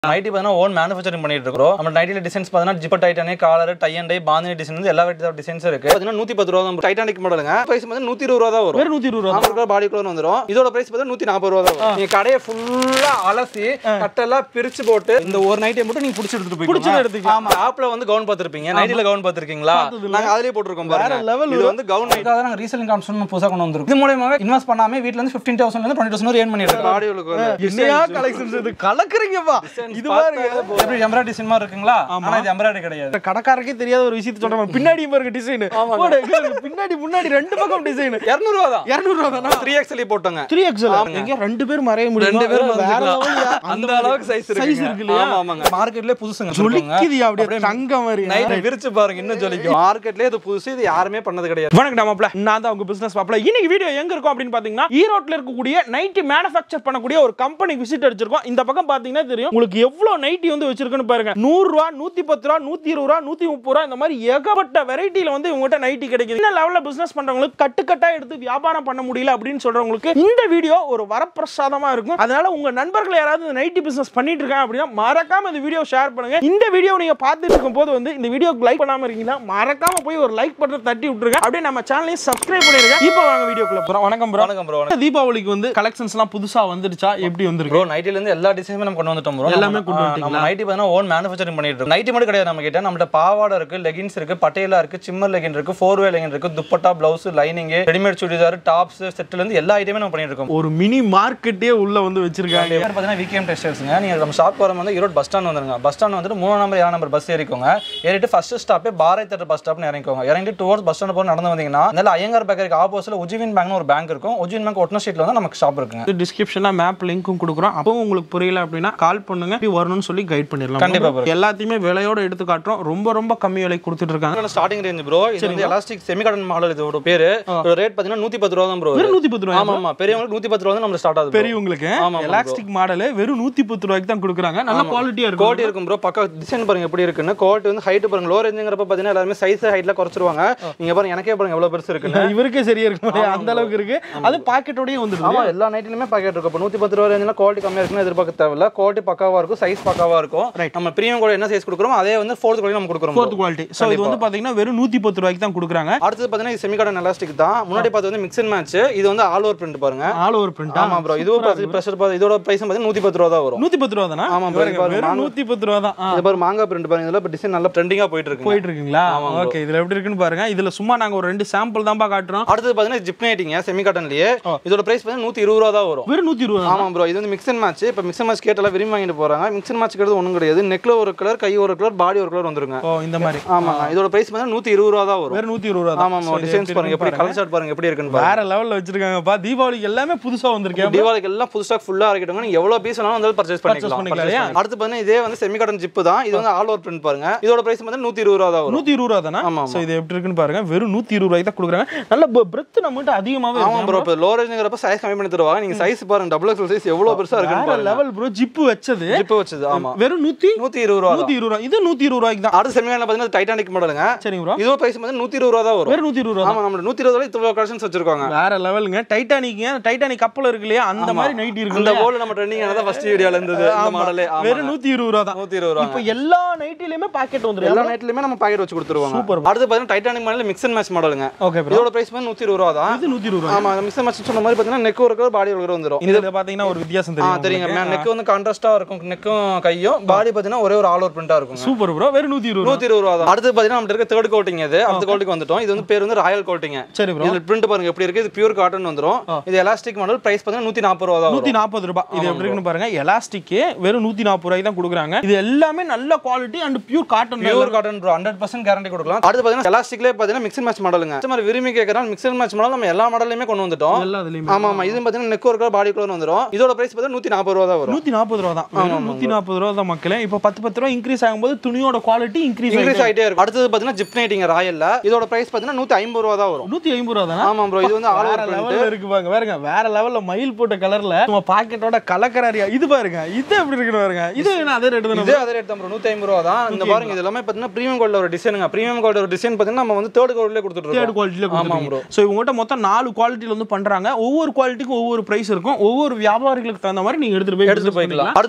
Nightie பார்த்தீங்கன்னா own manufacturing பண்ணிட்டு இருக்கோம் நம்ம நைட்டில டிசைன்ஸ் பார்த்தீங்கன்னா ஜிப்பர் டைட்டானே collar tie and dye Bandhani design வந்து எல்லா வெரைட்டி டிசைன்ஸ் இருக்கு பார்த்தீங்கன்னா நூத்தி பத்து ரூபா தான் டைட்டானிக் மாடலுங்க பிரைஸ் வந்து நூத்தி இருபது ரூபா தான் வரும் வெறும் நூத்தி இருபது ரூபா நாற்பது ரூபா பாடி கலர் வந்துரும் இதோட பிரைஸ் பார்த்தீங்கன்னா நூத்தி நாற்பது ரூபா தான் வரும் நீங்க கடையை ஃபுல்லா அலசி கட்டெல்லாம் பிரிச்சு போட்டு இந்த ஒரு நைட்டை மட்டும் நீங்க பிடிச்சி எடுத்துட்டு போய் பிடிச்சதை எடுத்துக்கலாம். ஆமா ஆப்ல வந்து கவுன் பார்த்திருப்பீங்க நைட்டில கவுன் பார்த்திருக்கீங்களா நாங்க அதுலயே போட்டிருக்கோம் பாருங்க வேற level இது வந்து கவுன் நைட் நாங்க ரீசெல்லிங் கான்செப்ட் புதுசா கொண்டு வந்திருக்கோம் இது மூலமா இன்வெஸ்ட் பண்ணாம வீட்ல இருந்து 15000 ல இருந்து 20000 வரை ஏர்ன் பண்ணிட்டு இருக்கோம் ஆடியோலுக்கு வந்து என்னையா கலெக்ஷன்ஸ் இது கலக்குறீங்கப்பா இது பாருங்க எப்படி எம்ப்ராய்டரி டிசைன் மாதிரி இருக்குங்களா ஆனா இது எம்ப்ராய்டரி கிடையாது இந்த கடைக்காரருக்கே தெரியாத ஒரு விஷயத்தை சொல்றேன் பின்னாடி பாருங்க டிசைன் பின்னாடி முன்னாடி ரெண்டு பக்கம் டிசைன் 200 ரூபா தான் இருநூறு ரூபா தானா 3XL போட்டோங்க த்ரீ எக்ஸல் எங்க ரெண்டு பேர் மறைய முடியும் ரெண்டு பேரும் வேற வந்துக்கலாம். level அந்த அளவுக்கு சைஸ் இருக்கு சைஸ் இருக்கு இல்லையா ஆமா ஆமாங்க மார்க்கெட்லயே புதுசுங்க ஜொலிக்குதியா அப்படியே தங்க மாதிரி நைட் விரிச்சு பாருங்க இன்னும் ஜொலிக்கும் மார்க்கெட்லயே இது புதுசு இது யாருமே பண்ணது கிடையாது வணக்கம் மாப்ள நான் தான் உங்க பிசினஸ் மாப்ள இன்னைக்கு வீடியோ எங்க இருக்கும் அப்படின்னு பாத்தீங்கன்னா ஈரோட்ல இருக்கக்கூடிய நைட்டி மேனுஃபேக்சர் பண்ணக்கூடிய ஒரு கம்பெனி விசிட் அடிச்சிருக்கோம் இந்த பக்கம் பாத்தீங்கன்னா தெரியும் உங்களுக்கு எவ்வளவு நைட்டி வந்து வச்சிருக்குன்னு பாருங்க நூறு ரூபா நூத்தி பத்து ரூபா நூத்தி இருபது ரூபா நூத்தி முப்பது ரூபா இந்த மாதிரி ஏகப்பட்ட வெரைட்டில வந்து உங்ககிட்ட நைட்டி கிடைக்குது இந்த லெவல்ல பிசினஸ் பண்றவங்களுக்கு கட்டுக்கட்டா எடுத்து வியாபாரம் பண்ண முடியல அப்படின்னு சொல்றவங்களுக்கு இந்த வீடியோ ஒரு வரப்பிரசாதமா இருக்கும் அதனால உங்க நண்பர்கள் யாராவது இந்த நைட்டி பிசினஸ் பண்ணிட்டு இருக்காங்க அப்படின்னா மறக்காம இந்த வீடியோ ஷேர் பண்ணுங்க இந்த வீடியோ நீங்க பார்த்துட்டு இருக்கும் போது வந்து இந்த வீடியோக்கு லைக் பண்ணாம இருக்கீங்களா மறக்காம போய் ஒரு லைக் பட்டன் தட்டி விட்டுருங்க அப்படியே நம்ம சேனலையும் சப்ஸ்கிரைப் பண்ணிருங்க இப்போ வாங்க வீடியோக்குள்ள போறோம் வணக்கம் ப்ரோ வணக்கம் ப்ரோ தீபாவளிக்கு வந்து கலெக்ஷன்ஸ்லாம் புதுசா வந்துடுச்சா எப்படி வந்திருக்கு ப்ரோ நைட்டில இருந்து எல்லா டிசைனுமே நம்ம கொண்டு வந்துட்டோம் ப்ரோ எல்லாமே கொண்டு நம்ம வந்துட்டீங்களா? நைட்டி பார்த்தீங்கன்னா ஓன் மேனுஃபேக்சரிங் பண்ணிட்டு இருக்கோம் நைட்டி மட்டும் கிடையாது நம்ம கிட்ட நம்மள்ட்ட பாவாடை இருக்கு லெகின்ஸ் இருக்கு பட்டேலா இருக்கு சிம்மர் லெகின் இருக்கு ஃபோர் வே லெகின் இருக்கு dupatta blouse lining readymade churidar tops செட்ல இருந்து எல்லா ஐட்டமே நம்ம பண்ணிட்டு இருக்கோம் ஒரு மினி மார்க்கெட்டே உள்ள வந்து வச்சிருக்காங்க பேர் பார்த்தீங்கன்னா விகேஎம் டெக்ஸ்டைல்ஸுங்க நீங்க நம்ம ஷாப் வரும் வந்து ஈரோடு பஸ் ஸ்டாண்ட் வந்துருங்க பஸ் ஸ்டாண்ட் வந்துட்டு மூணாம் நம்பர் ஏழாம் நம்பர் பஸ் ஏறிக்கோங்க ஏறிட்டு ஃபர்ஸ்ட் ஸ்டாப்பே பாரத் தேட்டர் பஸ் ஸ்டாப்னு இறங்கிக்கோங்க இறங்கிட்டு டுவர்ஸ் பஸ் ஸ்டாண்ட் போய் நடந்து வந்தீங்கன்னா அதனால ஐயங்கார் பேக்கருக்கு ஆப்போசிட்ல உஜ்ஜிவின் பேங்க்னு ஒரு பேங்க் இருக்கும் உஜ்ஜிவின் பேங்க் ஒட்டன ஸ்ட்ரீட்ல வந்து நமக்கு ஷாப் இருக்குங்க டிஸ்கிரிப்ஷன்ல மேப் லிங்க்கும் கொடுக்குறோம் அப்போ உங்களுக்கு புரியல அப்படின்னா கால் பண்ணுங்க இப்படி வரணும்னு சொல்லி கைட் பண்ணிடலாம் கண்டிப்பா bro. எல்லாத்தையுமே விலையோட எடுத்து காட்டுறோம் ரொம்ப ரொம்ப கம்மி விலைக்கு கொடுத்துட்டு இருக்காங்க ஸ்டார்டிங் ரேஞ்ச் ப்ரோ இது வந்து எலாஸ்டிக் செமி காட்டன் மாடல் இதோட பேரு ரேட் பாத்தீங்கன்னா நூத்தி பத்து ரூபா தான் ப்ரோ வெறும் நூத்தி பத்து ரூபாய் ஆமா ஆமா பெரியவங்களுக்கு நூத்தி பத்து ரூபா தான் நம்ம ஸ்டார்ட் ஆகுது bro. பெரியவங்களுக்கு ஆமா, ஆமா, எலாஸ்டிக் மாடல் வெறும் நூத்தி பத்து ரூபாய்க்கு தான் கொடுக்குறாங்க நல்ல குவாலிட்டியா இருக்கும் கோட்டி இருக்கும் ப்ரோ பக்கா டிசைன் பாருங்க எப்படி இருக்குன்னு கோட்டி வந்து ஹைட் பாருங்க லோ ரேஞ்சுங்கிறப்ப பாத்தீங்கன்னா எல்லாருமே சைஸ் ஹைட்ல குறைச்சிருவாங்க நீங்க பாருங்க எனக்கே பாருங்க எவ்வளவு பெருசு இருக்குன்னு இவருக்கே சரியா இருக்கு அந்த அளவுக்கு இருக்கு அது பாக்கெட்டோடயே வந்துருது ஆமா எல்லா நைட்லயுமே பாக்கெட் இருக்கும் இப்போ நூத்தி பத்து ரூபா ரேஞ்சில் குவாலிட்டி கம்மியா இருக்குன்னு எதிர்பார்க்க தேவையில்ல குவாலிட்டி பக்காவா இருக்கும் சைஸ் பக்காவா இருக்கும் நம்ம பிரீமியம் கூட என்ன சைஸ் கொடுக்குறோம் அதே வந்து ஃபோர்த் குவாலிட்டி நம்ம கொடுக்குறோம் ஃபோர்த் குவாலிட்டி ஸோ இது வந்து பாத்தீங்கன்னா வெறும் நூத்தி பத்து ரூபாய்க்கு தான் கொடுக்குறாங்க அடுத்தது பாத்தீங்கன்னா இது செமி காட்டன் எலாஸ்டிக் தான் முன்னாடி பார்த்து வந்து மிக்ஸ் அண்ட் மேட்ச் இது வந்து ஆல் ஓவர் பிரிண்ட் பாருங்க ஆல் ஓவர் பிரிண்ட் ஆமா ப்ரோ இதுவும் ப்ரெஷர் பார்த்து இதோட பிரைஸ் பாத்தீங்கன்னா நூத்தி பத்து ரூபா தான் வரும் நூத்தி பத்து ரூபா தானே ஆமா bro, பாருங்க, இது பாருங்க, வெறும் நானூ- நூத்தி பத்து ரூபா தான் ஆ. இது பாரு மாங்காய் பிரிண்ட் பாருங்க இதெல்லாம் இப்போ டிசைன் நல்லா ட்ரெண்டிங்கா போயிட்டு இருக்கு போயிட்டு இருக்குங்களா ஓகே இதுல எப்படி இருக்குன்னு பாருங்க இதுல சும்மா நாங்க ஒரு ரெண்டு சாம்பிள் தான்ப்பா காட்டுறோம் அடுத்தது பாத்தீங்கன்னா ஜிப் நைட்டிங்க செமி காட்டன்லயே இதோட பிரைஸ் பாத்தீங்கன்னா நூத்தி இருபது ரூபா தான் வரும் வெறும் நூத்தி இருபது ஆமா ப்ரோ இது வந்து மிக்ஸ் அண்ட் மேட்ச் இப்போ மிக்ஸ் அண்ட் மேட்ச் கேட்டெல்லாம் விரும்பி வாங்கிட்டு போறாங்க மிக்ஸ் அண்ட் மேட்ச் கேட்டது ஒன்றும் கிடையாது நெக்ல ஒரு கலர் கை ஒரு கலர் பாடி ஒரு கலர் வந்துருங்க ஓ இந்த மாதிரி ஆமா இதோட பிரைஸ் பார்த்தீங்கன்னா நூத்தி இருபது ரூபா தான் வரும் வெறும் நூத்தி இருபது ரூபா தான் ஆமா ஆமா So, இது டிசைன்ஸ் எப்படி பாருங்க எப்படி இருக்குன்னு கலர் ஷார்ட் பாருங்க எப்படி இருக்குன்னு பாருங்க வேற லெவல்ல வச்சிருக்காங்கப்பா தீபாவளிக்கு எல்லாமே புதுசா வந்திருக்கேன் தீபாவளிக்கு எல்லாம் புது ஸ்டாக் ஃபுல்லா இறக்கிட்டோங்க நீங்க எவ்வளவு பீஸ் வேணாலும் வந்து பர்ச்சேஸ் பண்ணிக்கலாம் பண்ணிக்கலாம் purchase பண்ணிக்கலாம். அடுத்து பாத்தீங்கன்னா இதே வந்து செமி காட்டன் ஜிப் தான் இது வந்து ஆல் ஓவர் பிரிண்ட் பாருங்க இதோட பிரைஸ் வந்து நூத்தி இருபது ரூபா தான் வரும் நூத்தி இருபது ரூபா தானே ஆமா, ஸோ இது எப்படி இருக்குன்னு பாருங்க வெறும் நூத்தி இருபது ரூபாய்க்கு தான் கொடுக்குறாங்க நல்ல பிரெத் நம்மகிட்ட அதிகமாவே ஆமா ப்ரோ இப்போ லோ ரேஞ்சுங்கிறப்ப சைஸ் கம்மி பண்ணி தருவாங்க நீங்க சைஸ் பாருங்க டபுள் எக்ஸல் சைஸ் எவ்வளவு பெருசா இருக்குன்னு வேற பாருங்க லெவல் ப்ரோ ஜிப்பு வச்சது ஜிப் வச்சது ஆமா வெறும் நூத்தி நூத்தி இருபது ரூபா தான். நூத்தி இருபது ரூபா இது நூத்தி இருபது ரூபாய்க்கு தான் அடுத்த செமி காட்டன் பாத்தீங்கன்னா டைட்டானிக் மாடலுங்க சரிங்க ப்ரோ இதோட பிரைஸ் வந்து நூத்தி இருபது ரூபா தான் வரும் வெறும் நூத்தி இருபது ரூபா ஆமா நம்ம நூத்தி இருபது ரூபாய் இவ்வளவு கலெக்ஷன்ஸ் வச்சிருக்காங்க வேற லெவலுங்க டைட்டானிக்ங்க டைட்டானிக் கப்பல் இருக்கு இல்லையா அந்த மாதிரி நைட்டி இருக்கு இந்த போல நம்ம ட்ரெண்டிங் ஆனதா ஃபர்ஸ்ட் வீடியோல இருந்தது இந்த மாடலே வெறும் நூத்தி இருபது ரூபா தான் நூத்தி இருபது ரூபா இப்போ எல்லா நைட்டிலுமே பாக்கெட் வந்துரும் எல்லா நைட்லயுமே நம்ம பாக்கெட் வச்சு கொடுத்துருவாங்க Super. அடுத்து பாத்தீங்கன்னா Titanic model mix and match மாடலுங்க ஓகே ப்ரோ இதோட பிரைஸ் வந்து நூத்தி இருபது ரூபா தான் இது நூத்தி இருபது ரூபா ஆமா மிக்ஸ் அண்ட் மேட்ச் சொன்ன மாதிரி பாத்தீங்கன்னா நெக் ஒரு கலர் பாடி ஒரு கலர் வந்துரும் இதுல பாத்தீங்கன்னா ஒரு வித்தியாசம் ஆ தெரியும் தெரியுங்க நெக் வந்து கான்ட்ராஸ்டா இருக்கும் நெக்கும் கையும் பாடி பாத்தீங்கன்னா ஒரே ஒரு ஆல் ஓவர் பிரிண்டா இருக்கும் சூப்பர் ப்ரோ வெறும் நூத்தி இருபது ரூபா நூத்தி இருபது ரூபா தான் அடுத்து பாத்தீங்கன்னா நம்ம இருக்க தேர்ட் கோட்டிங் இது அடுத்த கோட்டிங் வந்துட்டோம் இது வந்து பேர் வந்து ராயல் கோட்டிங் சரி ப்ரோ இதுல பிரிண்ட் பாருங்க எப்படி இருக்கு இது பியூர் காட்டன் வந்துரும் இது எலாஸ்டிக் மாடல் பிரைஸ் பாத்தீங்கன்னா நூத்தி நாற்பது ரூபா தான் நூத்தி நாற்பது ரூபாய் இது எப்படி இருக்குன்னு பாருங்க எலாஸ்டிக் வெறும் நூத்தி நாற்பது ரூபாய்க்கு தான் கொடுக்குறாங்க இது எல்லாமே நல்ல quality and pure cotton pure cotton bro hundred percent guarantee கொடுக்கலாம் அடுத்து பாத்தீங்கன்னா எலாஸ்டிக்லேயே பாத்தீங்கன்னா மிக்ஸ் மேட்ச் மாடலுங்க மாதிரி விரும்பி கேட்கறாங்க மிக்ஸ் மேட்ச் மாடல் நம்ம எல்லா மாடல்லையுமே கொண்டு வந்துட்டோம் எல்லா இதுலயுமே ஆமா ஆமா இது பாத்தீங்கன்னா நெக் ஒரு கலர் பாடி கலர் வந்துரும் இதோட பிரைஸ் பாத்தீங்கன்னா நூத்தி நாற்பது ரூபா தான் வரும் நூத்தி நாற்பது ரூபா தான் வெறும் நூத்தி நாற்பது ரூபா தான் மக்களே இப்போ பத்து பத்து ரூபா இன்க்ரீஸ் ஆகும்போது துணியோட குவாலிட்டி இன்க்ரீஸ் இன்க்ரீஸ் ஆயிட்டே இருக்கும் அடுத்தது பாத்தீங்கன்னா ஜிப் நைட்டிங்க ராயல்ல இதோட பிரைஸ் பாத்தீங்கன்னா நூத்தி ஐம்பது ரூபா தான் வரும் நூத்தி ஐம்பது ரூபா தானே ஆமா ப்ரோ இது வந்து ஆல் வேற ஓவர் லெவல்ல இருக்கு பாருங்க பாருங்க வேற லெவல்ல மயில் போட்ட கலர்ல நம்ம பாக்கெட்டோட கலக்கறாரியா இது பாருங்க இது எப்படி இருக்குன்னு பாருங்க இது என்ன அதே ரேட் தானே இதே அதே ரேட் தான் ப்ரோ நூத்தி ஐம்பது ரூபா தான் இந்த பாருங்க இது எல்லாமே பாத்தீங்கன்னா பிரீமியம் கோல்ட் ஒரு டிசைனுங்க பிரீமியம் கோல்ட் ஒரு டிசைன் பாத்தீங்கன்னா நம்ம வந்து தேர்ட் கோல்ட்லேயே கொடுத்துட்டு தேர்ட் இருக்கோம் குவாலிட்டியில ஆமா கொடுத்துருக்கீங்க bro. ஸோ இவங்ககிட்ட மொத்தம் நாலு குவாலிட்டியில வந்து பண்றாங்க ஒவ்வொரு குவாலிட்டிக்கும் ஒவ்வொரு பிரைஸ் இருக்கும் ஒவ்வொரு வியாபாரிகளுக்கு தகுந்த மாதிரி நீங்க எடுத்துட்டு போய் எடுத்துட்டு போய்க்கலாம் அடுத்து பாத்தீங்கன்னா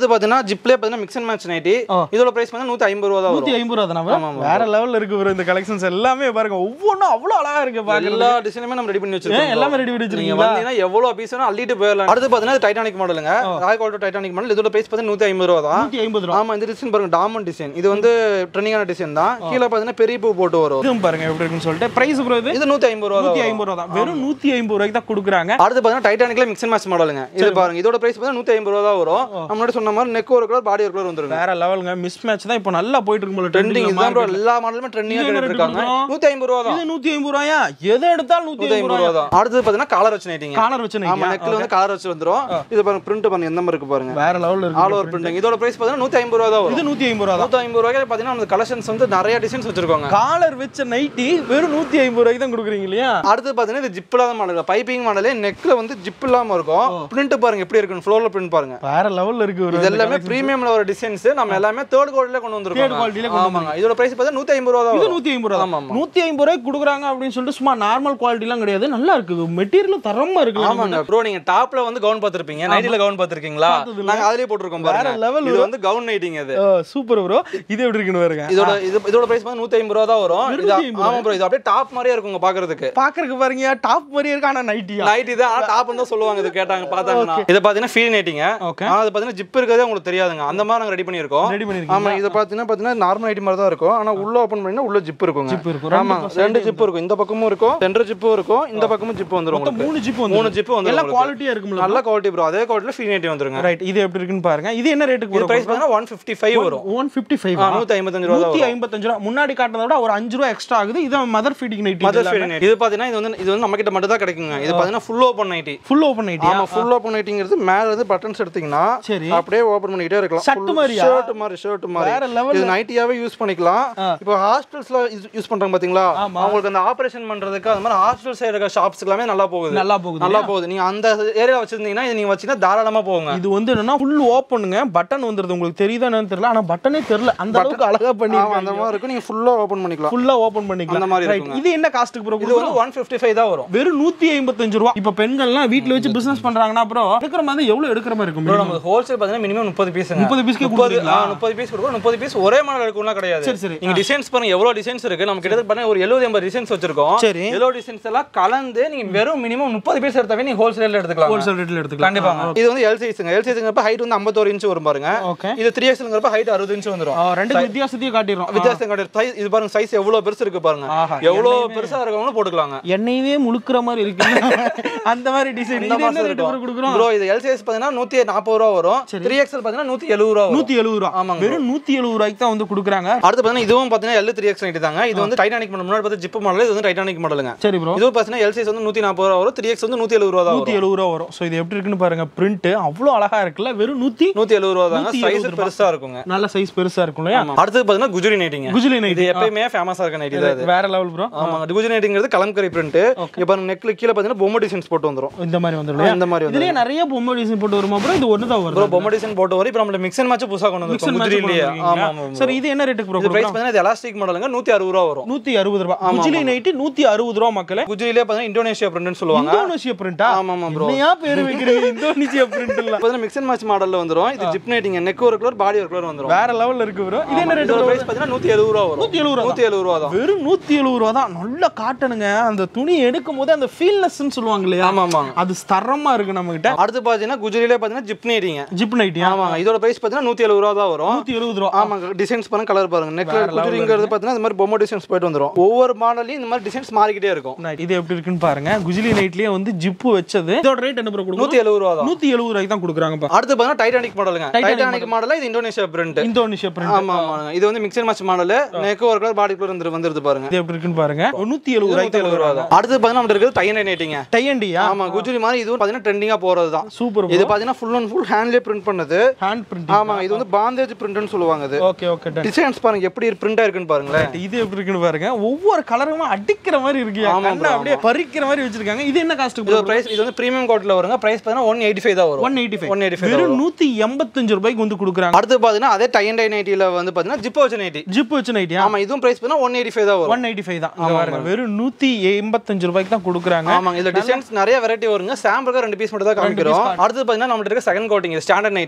ஜிப்லேயே பார்த்தீங்கன்னா மிக்ஸ் அண்ட் மேட்ச் நைட்டி ஆ. இதோட பிரைஸ் பார்த்தீங்கன்னா நூற்றி ஐம்பது ரூபா தான் நூத்தி வரும் ஐம்பது ரூபா தானே வேற லெவல்ல இருக்கு bro இந்த கலெக்ஷன்ஸ் எல்லாமே பாருங்க ஒவ்வொன்றும் அவ்வளவு அழகா இருக்கு பாக்குறது எல்லா டிசைனுமே நம்ம ரெடி பண்ணி வச்சிருக்கோம் ஏன் எல்லாமே ரெடி பண்ணி நீங்க வச்சிருக்கீங்களா வந்தீங்கன்னா எவ்வளவு பீஸ் வேணும் அள்ளிட்டு போயிடலாம் அடுத்து பார்த்தீங்கன்னா டைட்டானிக் மாடலுங்க ராய் குவாலிட்டி டைட்டானிக் மாடல் இதோட பிரைஸ் பார்த்தீங்கன்னா நூற்றி ஐம்பது ரூபா தான் நூத்தி ஐம்பது ரூபா ஆமா இந்த டிசைன் பாருங்க டாமண்ட் டிசைன் இது வந்து ட்ரெண்டிங்கான டிசைன் தான் கீழே பார்த்தீங்கன்னா பெரிய பூ போட்டு வரும் இதுவும் பாருங்க எப்படி இருக்குன்னு சொல்லிட்டு பிரைஸ் ப்ரோ இது இது நூற்றி ஐம்பது ரூபா நூத்தி தான் ஐம்பது ரூபா தான் வெறும் நூத்தி ஐம்பது ரூபாய்க்கு தான் கொடுக்குறாங்க அடுத்து பார்த்தீங்கன்னா டைட்டானிக்ல மிக்ஸ் அண்ட் மேட்ச் மாடலுங்க இது பாருங்க இதோட பிரைஸ் பார்த்தீங்கன்னா நூற்றி ஐம்பது ரூபா தான் வரும் நம்ம முன்னாடி சொன்ன மாதிரி நெக் ஒரு கலர் பாடி ஒரு கலர் வந்துருங்க வேற லெவலுங்க மிஸ் மேட்ச் தான் இப்போ நல்லா போயிட்டு இருக்கும் போல ட்ரெண்டிங் ட்ரெண்டிங் இதுதான் bro எல்லா மாடலுமே ட்ரெண்டிங்காக இது என்ன கேட்டு இருக்காங்க rate bro? நூற்றி ஐம்பது ரூபா தான் இது நூத்தி ஐம்பது ரூபாயா எதை எடுத்தாலும் நூத்தி நூற்றி ஐம்பது ஐம்பது ரூபா ரூபா தான் அடுத்து பார்த்தீங்கன்னா கலர் வச்சு நைட்டிங்க காலர் வச்சு ஆமா நெக்ல வந்து கலர் வச்சு வந்துரும் இது பாருங்க பிரிண்ட் பாருங்க எந்த மாதிரி இருக்கு பாருங்க வேற லெவல்ல ஆல் இருக்கு ஓவர் பிரிண்டிங் இதோட பிரைஸ் பார்த்தீங்கன்னா நூற்றி ஐம்பது ரூபா தான் வரும் இது நூத்தி ஐம்பது ரூபா தான் நூற்றி ஐம்பது ரூபாய்க்கு பார்த்தீங்கன்னா நம்ம கலெக்ஷன்ஸ் வந்து நிறைய டிசைன்ஸ் வச்சிருக்காங்க காலர் வச்ச நைட்டி வெறும் நூத்தி ஐம்பது ரூபாய்க்கு தான் கொடுக்குறீங்க இல்லையா அடுத்து பார்த்தீங்கன்னா இது ஜிப் இல்லாத மாடல் பைப்பிங் மாடலே நெக்ல வந்து ஜிப் இல்லாம இருக்கும் பிரிண்ட் பாருங்க எப்படி இருக்குன்னு ஃப்ளோர்ல பிரிண்ட் பாருங்க வேற லெவல்ல இருக்கு ஒரு இது எல்லாமே பிரீமியம்ல வர டிசைன்ஸ் நம்ம எல்லாமே தேர்ட் குவாலிட்டில கொண்டு Third வந்திருக்கோம் quality ல கொண்டு ஆமாங்க இதோட பிரைஸ் பார்த்தா நூற்றி ஐம்பது ரூபா தான் இது வரும். நூத்தி ஐம்பது ரூபா ஆமா, ஆமா. நூத்தி ஐம்பது ரூபாய்க்கு கொடுக்குறாங்க அப்படின்னு சொல்லிட்டு சும்மா நார்மல் குவாலிட்டிலாம் கிடையாது நல்லா இருக்குது மெட்டீரியல் தரமா இருக்கு ஆமாங்க ப்ரோ நீங்க டாப்ல வந்து கவுன் பார்த்திருப்பீங்க நைட்டில கவுன் பார்த்திருக்கீங்களா பார்த்ததில்ல. நாங்க அதுலயே போட்டிருக்கோம் வேற பாருங்க level இது வந்து கவுன் நைட்டிங் இது சூப்பர் ப்ரோ இது எப்படி இருக்குன்னு பாருங்க இதோட இது இதோட பிரைஸ் வந்து நூற்றி ஐம்பது ரூபா தான் வரும் வெறும் இது 150 ஆமா ப்ரோ இது அப்படியே டாப் மாதிரியே இருக்குங்க பாக்குறதுக்கு பாக்குறதுக்கு பாருங்க டாப் மாதிரியே இருக்கு ஆனா நைட்டியா நைட்டி தான் ஆனா டாப் தான் சொல்லுவாங்க இது கேட்டாங்க பார்த்தாங்கன்னா இது பாத்தீங்கன்னா ஃபீல் நைட்டிங்க ஓகே ஆனா அது பாத்தீங்கன்னா ஜிப் இருக்கிறதே உங்களுக்கு தெரியாதுங்க அந்த மாதிரி நாங்க ரெடி பண்ணியிருக்கோம் ரெடி பண்ணிருக்கீங்க ஆமா இது பாத்தீங்கன்னா பாத்தீங்கன்னா நார்மல் ஐட்டம் மாதிரி தான் இருக்கும் ஆனா உள்ள ஓபன் பண்ணா உள்ள ஜிப் இருக்குங்க ஜிப் இருக்கும் ஆமா ரெண்டு ஜிப் இருக்கும் இந்த பக்கமும் இருக்கும் ரெண்டு ஜிப்பும் இருக்கும் இந்த பக்கமும் ஜிப் வந்துரும் மொத்தம் உங்களுக்கு மூணு ஜிப் வந்து மூணு ஜிப் வந்து எல்லாம் குவாலிட்டியா இருக்கும்ல நல்ல குவாலிட்டி ப்ரோ அதே குவாலிட்டில ஃப்ரீ நைட்டி வந்துருங்க ரைட் இது எப்படி இருக்குன்னு பாருங்க இது என்ன ரேட்டுக்கு இது வரும் பிரைஸ் பாத்தீங்கன்னா ஒன் ஃபிஃப்டி ஃபைவ் வரும் ஒன் ஃபிஃப்டி ஃபைவ் நூத்தி ஐம்பத்தஞ்சு ரூபா தான் நூத்தி வரும் ஐம்பத்தஞ்சு ரூபா முன்னாடி காட்டுறத விட ஒரு அஞ்சு ரூபா எக்ஸ்ட்ரா ஆகுது இது mother feeding nighty mother feel nighty இது பாத்தீங்கன்னா இது வந்து இது வந்து நம்ம கிட்ட மட்டும் தான் கிடைக்குங்க இது பாத்தீங்கன்னா full open nighty full open nighty ஆமா ஃபுல் ஓப்பன் நைட்டிங்கிறது மேல இருந்து பட்டன்ஸ் எடுத்தீங்கன்னா சரி அப்படியே ஓபன் பண்ணிக்கிட்டே இருக்கலாம் Shirt மாதிரியா? ஷர்ட் மாதிரி ஷர்ட் மாதிரி வேற level இது நைட்டியாவே யூஸ் பண்ணிக்கலாம் இப்போ ஹாஸ்பிட்டல்ஸ்ல யூஸ் பண்றாங்க பாத்தீங்களா ஆமா. அவங்களுக்கு அந்த ஆபரேஷன் பண்றதுக்கு அது மாதிரி ஹாஸ்பிட்டல் சைடு இருக்க ஷாப்ஸ் எல்லாமே நல்லா போகுது நல்லா போகுது நல்லா போகுது நீங்க அந்த ஏரியா வச்சிருந்தீங்கன்னா இது நீங்க வச்சீங்கன்னா தாராளமா போகுங்க இது வந்து என்னன்னா ஃபுல் ஓப்பனுங்க பட்டன் வந்துருது உங்களுக்கு தெரியுதா என்னன்னு தெரியல ஆனா பட்டனே தெரியல அந்த அளவுக்கு அழகா பண்ணி ஆமா அந்த மாதிரி இருக்கும் நீங்க ஃபுல்லா ஓபன் பண்ணிக்கலாம் ஃபுல்லா ஓபன் பண்ணிக்கலாம் அந்த மாதிரி ரைட் இருக்குங்க. இது என்ன காஸ்ட்டுக்கு ப்ரோ இது வந்து ஒன் ஃபிஃப்டி ஃபைவ் தான் வரும் வெறும் நூத்தி ஐம்பத்தஞ்சு ரூபா இப்ப பெண்கள்லாம் வீட்ல வச்சு பிசினஸ் பண்றாங்கன்னா அப்புறம் எடுக்கிற மாதிரி எவ்வளவு எடுக்கிற மாதிரி இருக்கும் ப்ரோ minimum? நம்ம ஹோல்சேல் பார்த்தீங்கன்னா மினிமம் முப்பது பீஸ் முப்பது பீஸ்க்கே முப்பது கொடுக்குறீங்களா? முப்பது பீஸ் கொடுக்கும் முப்பது பீஸ் ஒரே மாடல் எடுக்கணும்லாம் கிடையாது சரி, சரி. நீங்க டிசைன்ஸ் பாருங்க எவ்வளவு டிசைன்ஸ் இருக்கு நம்ம கிட்ட பாருங்க ஒரு எழுபது எண்பது டிசைன்ஸ் வச்சிருக்கோம் சரி. எழுபது டிசைன்ஸ் எல்லாம் கலந்து நீங்க வெறும் மினிமம் முப்பது பீஸ் எடுத்தாவே நீங்க ஹோல்சேல் எடுத்துக்கலாம் ஹோல்சேல் ரேட்ல எடுத்துக்கலாம் கண்டிப்பாங்க இது வந்து எல் சைஸுங்க எல் சைஸுங்கிறப்ப ஹைட் வந்து ஐம்பத்தோரு இன்ச் வரும் பாருங்க ஓகே இது த்ரீ எக்ஸ்ங்கிறப்ப ஹைட் அறுபது இன்ச் வந்துரும் ரெண்டு வித்தியாசத்தையும் காட்டிடுறோம் வித்தியாசம் கிடையாது Size- இது பாருங்க சைஸ் எவ்வளவு பெருசு இருக்கு பாருங்க ஆஹா, எவ்வளவு பெருசா இருக்கவங்களும் போட்டுக்கலாங்க என்னையவே முழுக்கிற மாதிரி இருக்கு அந்த மாதிரி டிசைன் இந்த இது என்ன மாதிரி ரேட் இருக்கும் கொடுக்குறோம் ப்ரோ இது எல் சைஸ் பாத்தீங்கன்னா நூத்தி நாற்பது ரூபா வரும் த்ரீ எக்ஸ்எல் பாத்தீங்கன்னா நூத்தி எழுபது ரூபா வரும் நூத்தி எழுபது ரூபா ஆமாங்க வெறும் நூத்தி எழுபது ரூபாய்க்கு தான் வந்து கொடுக்குறாங்க அடுத்து பாத்தீங்கன்னா இதுவும் பாத்தீங்கன்னா எல் த்ரீ எக்ஸ் நைட்டி தாங்க இது வந்து டைட்டானிக் மாடல் முன்னாடி பார்த்து ஜிப் மாடல் இது வந்து டைட்டானிக் மாடலுங்க சரி ப்ரோ இதுவும் பாத்தீங்கன்னா எல் சைஸ் வந்து நூத்தி நாற்பது ரூபா வரும் த்ரீ எக்ஸ் வந்து நூத்தி எழுபது ரூபா தான் நூத்தி வரும் எழுபது ரூபா வரும் ஸோ இது எப்படி இருக்குன்னு பாருங்க பிரிண்ட் அவ்வளோ அழகா இருக்குல்ல வெறும் நூத்தி நூத்தி எழுபது ரூபா தாங்க 170 சைஸ் பெருசா இருக்குங்க நல்ல சைஸ் பெருசா இருக்கும் இல்லையா அடுத்து பாத்தீங்கன்னா குஜரி நைட்டிங்க குஜிலி இது நைட்டி எப்பயுமே ஃபேமஸா இருக்க நைட்டி தான் இது வேற லெவல் ப்ரோ ஆமாங்க குஜரி நைட்டிங்கிறது கலம்கரி பிரிண்ட் இப்போ நெக்ல கீழே பாத்தீங்கன்னா பொம்மை டிசைன்ஸ் போட்டு வந்துரும் இந்த மாதிரி வந்துடும் இந்த மாதிரி வந்து இதுலயே நிறைய பொம்மை டிசைன் போட்டு வருமா ப்ரோ இது ஒன்று தான் ப்ரோ வரும் பொம்மை டிசைன் போட்டு வரும் இப்போ நம்மள மிக்ஸ் அண்ட் மேட்ச் புதுசா கொண்டு மிக்சர் வந்திருக்கோம் குஜரிலேயே ஆமா ஆமா சரி இது என்ன ரேட்டுக்கு ப்ரோ இது பிரைஸ் பாத்தீங்கன்னா இது எலாஸ்டிக் மாடலுங்க நூத்தி அறுபது ரூபா வரும் நூத்தி அறுபது ரூபா குஜிலி நைட்டி நூத்தி அறுபது ரூபா மக்களே குஜரிலேயே பாத்தீங்கன்னா இந்தோனேஷியா பிரிண்ட்னு சொல்லுவாங்க இந்தோனேஷியா பிரிண்டா ஆமா ஆமா ப்ரோ என்னையா பேர் வைக்கிறீங்க இந்தோனேஷியா பிரிண்ட் இல்ல பாத்தீங்கன்னா மிக்ஸ் அண்ட் மேட்ச் மாடல்ல வந்துரும் இது ஜிப் நைட்டிங் நெக் ஒரு கலர் பாடி ஒரு கலர் வந்துரும் வேற லெவல்ல இருக்கு ப்ரோ இது என்ன ரேட் இதோட பிரைஸ் பாத்தீங்கன்னா நூத்தி எழுபது ரூபா வரும் நூத்தி எழுபது ரூபா நூத்தி எழுபது ரூபா தான் வெறும் நூத்தி எழுபது ரூபா தான் நல்ல காட்டனுங்க அந்த துணி எடுக்கும் போது அந்த ஃபீல்னஸ்ன்னு சொல்லுவாங்க இல்லையா ஆமா ஆமாங்க அது தரமா இருக்கு நம்ம கிட்ட அடுத்து பாத்தீங்கன்னா குஜரிலே பாத்தீங்கன்னா ஜிப் நைட்டிங்க ஜிப் நைட்டியா ஆமாங்க இதோட பிரைஸ் பாத்தீங்கன்னா நூத்தி எழுபது ரூபா தான் வரும் நூத்தி எழுபது ரூபா ஆமாங்க டிசைன்ஸ் பாருங்க கலர் பாருங்க நெக்ல குஜரிங்கிறது பாத்தீங்கன்னா இந்த மாதிரி பொம்மை டிசைன்ஸ் போயிட்டு வந்துரும் ஒவ்வொரு மாடலையும் இந்த மாதிரி டிசைன்ஸ் மாறிக்கிட்டே இருக்கும் Right. இது எப்படி இருக்குன்னு பாருங்க குஜிலி நைட்லயே வந்து ஜிப்பு வச்சது இதோட ரேட் என்ன ப்ரோ கொடுக்கும் நூத்தி எழுபது ரூபா தான் நூத்தி எழுபது ரூபாய்க்கு தான் கொடுக்குறாங்க அடுத்து பாத்தீங்கன்னா டைட்டானிக் மாடலுங்க டைட்டானிக் மாடல் இது இந்தோனேஷியா பிரிண்ட் இந்தோனேஷியா பிரிண்ட் ஆமா ஆமாங்க இது வந்து mix and match model neck ஒரு கலர் பாடி கலர் வந்து வந்துருது பாருங்க இது எப்படி இருக்குன்னு பாருங்க நூத்தி எழுபது ரூபாய்க்கு நூத்தி எழுபது ரூபா தான் அடுத்து பாத்தீங்கன்னா நம்ம இருக்குது டைன் நைட்டிங்க டையண்டியா ஆமா குஜரி மாதிரி இதுவும் பாத்தீங்கன்னா ட்ரெண்டிங்கா போறது தான் சூப்பர் இது பாத்தீங்கன்னா ஃபுல் அண்ட் ஃபுல் ஹேண்ட்லயே பிரிண்ட் பண்ணது ஹேண்ட் பிரிண்ட் ஆமாங்க இது வந்து பாந்தேஜ் பிரிண்ட்னு சொல்லுவாங்க இது ஓகே ஓகே டன் டிசைன்ஸ் பாருங்க எப்படி பிரிண்டா இருக்குன்னு பாருங்களேன் இது எப்படி இருக்குன்னு பாருங்க ஒவ்வொரு கலருமே அடிக்கிற மாதிரி இருக்கு ஆமா கண்ணை bro, அப்படியே பறிக்கிற மாதிரி வச்சிருக்காங்க இது என்ன காஸ்ட் இது பிரைஸ் இது வந்து பிரீமியம் கோட்ல வருங்க பிரைஸ் பாத்தீங்கன்னா ஒன் எயிட்டி ஃபைவ் தான் வரும் one eighty five one eighty five வெறும் நூத்தி எண்பத்தஞ்சு ரூபாய்க்கு வந்து கொடுக்குறாங்க அடுத்து பாத்தீங்கன்னா அதே டை அண்ட் டை நைட்டில வந்து பாத்தீங்கன்னா ஜிப்போ வச்ச நைட்டி ஜிப் வச்சு நைட்டியா ஆமா இதுவும் பிரைஸ் பாத்தீங்கன்னா ஒன் எயிட்டி ஃபைவ் தான் வரும் ஒன் எயிட்டி ஃபைவ் தான் இங்க பாருங்க வெறும் நூத்தி எண்பத்தஞ்சு ரூபாய்க்கு தான் கொடுக்குறாங்க ஆமாங்க இதுல டிசைன்ஸ் நிறைய வெரைட்டி வருங்க சாம்பிளுக்கு ரெண்டு பீஸ் மட்டும் தான் காமிக்கிறோம் அடுத்து பாத்தீங்கன்னா நம்மகிட்ட இருக்க செகண்ட் கோட்டிங் ஸ்டாண்டர்ட் நைட் அது பண்ணா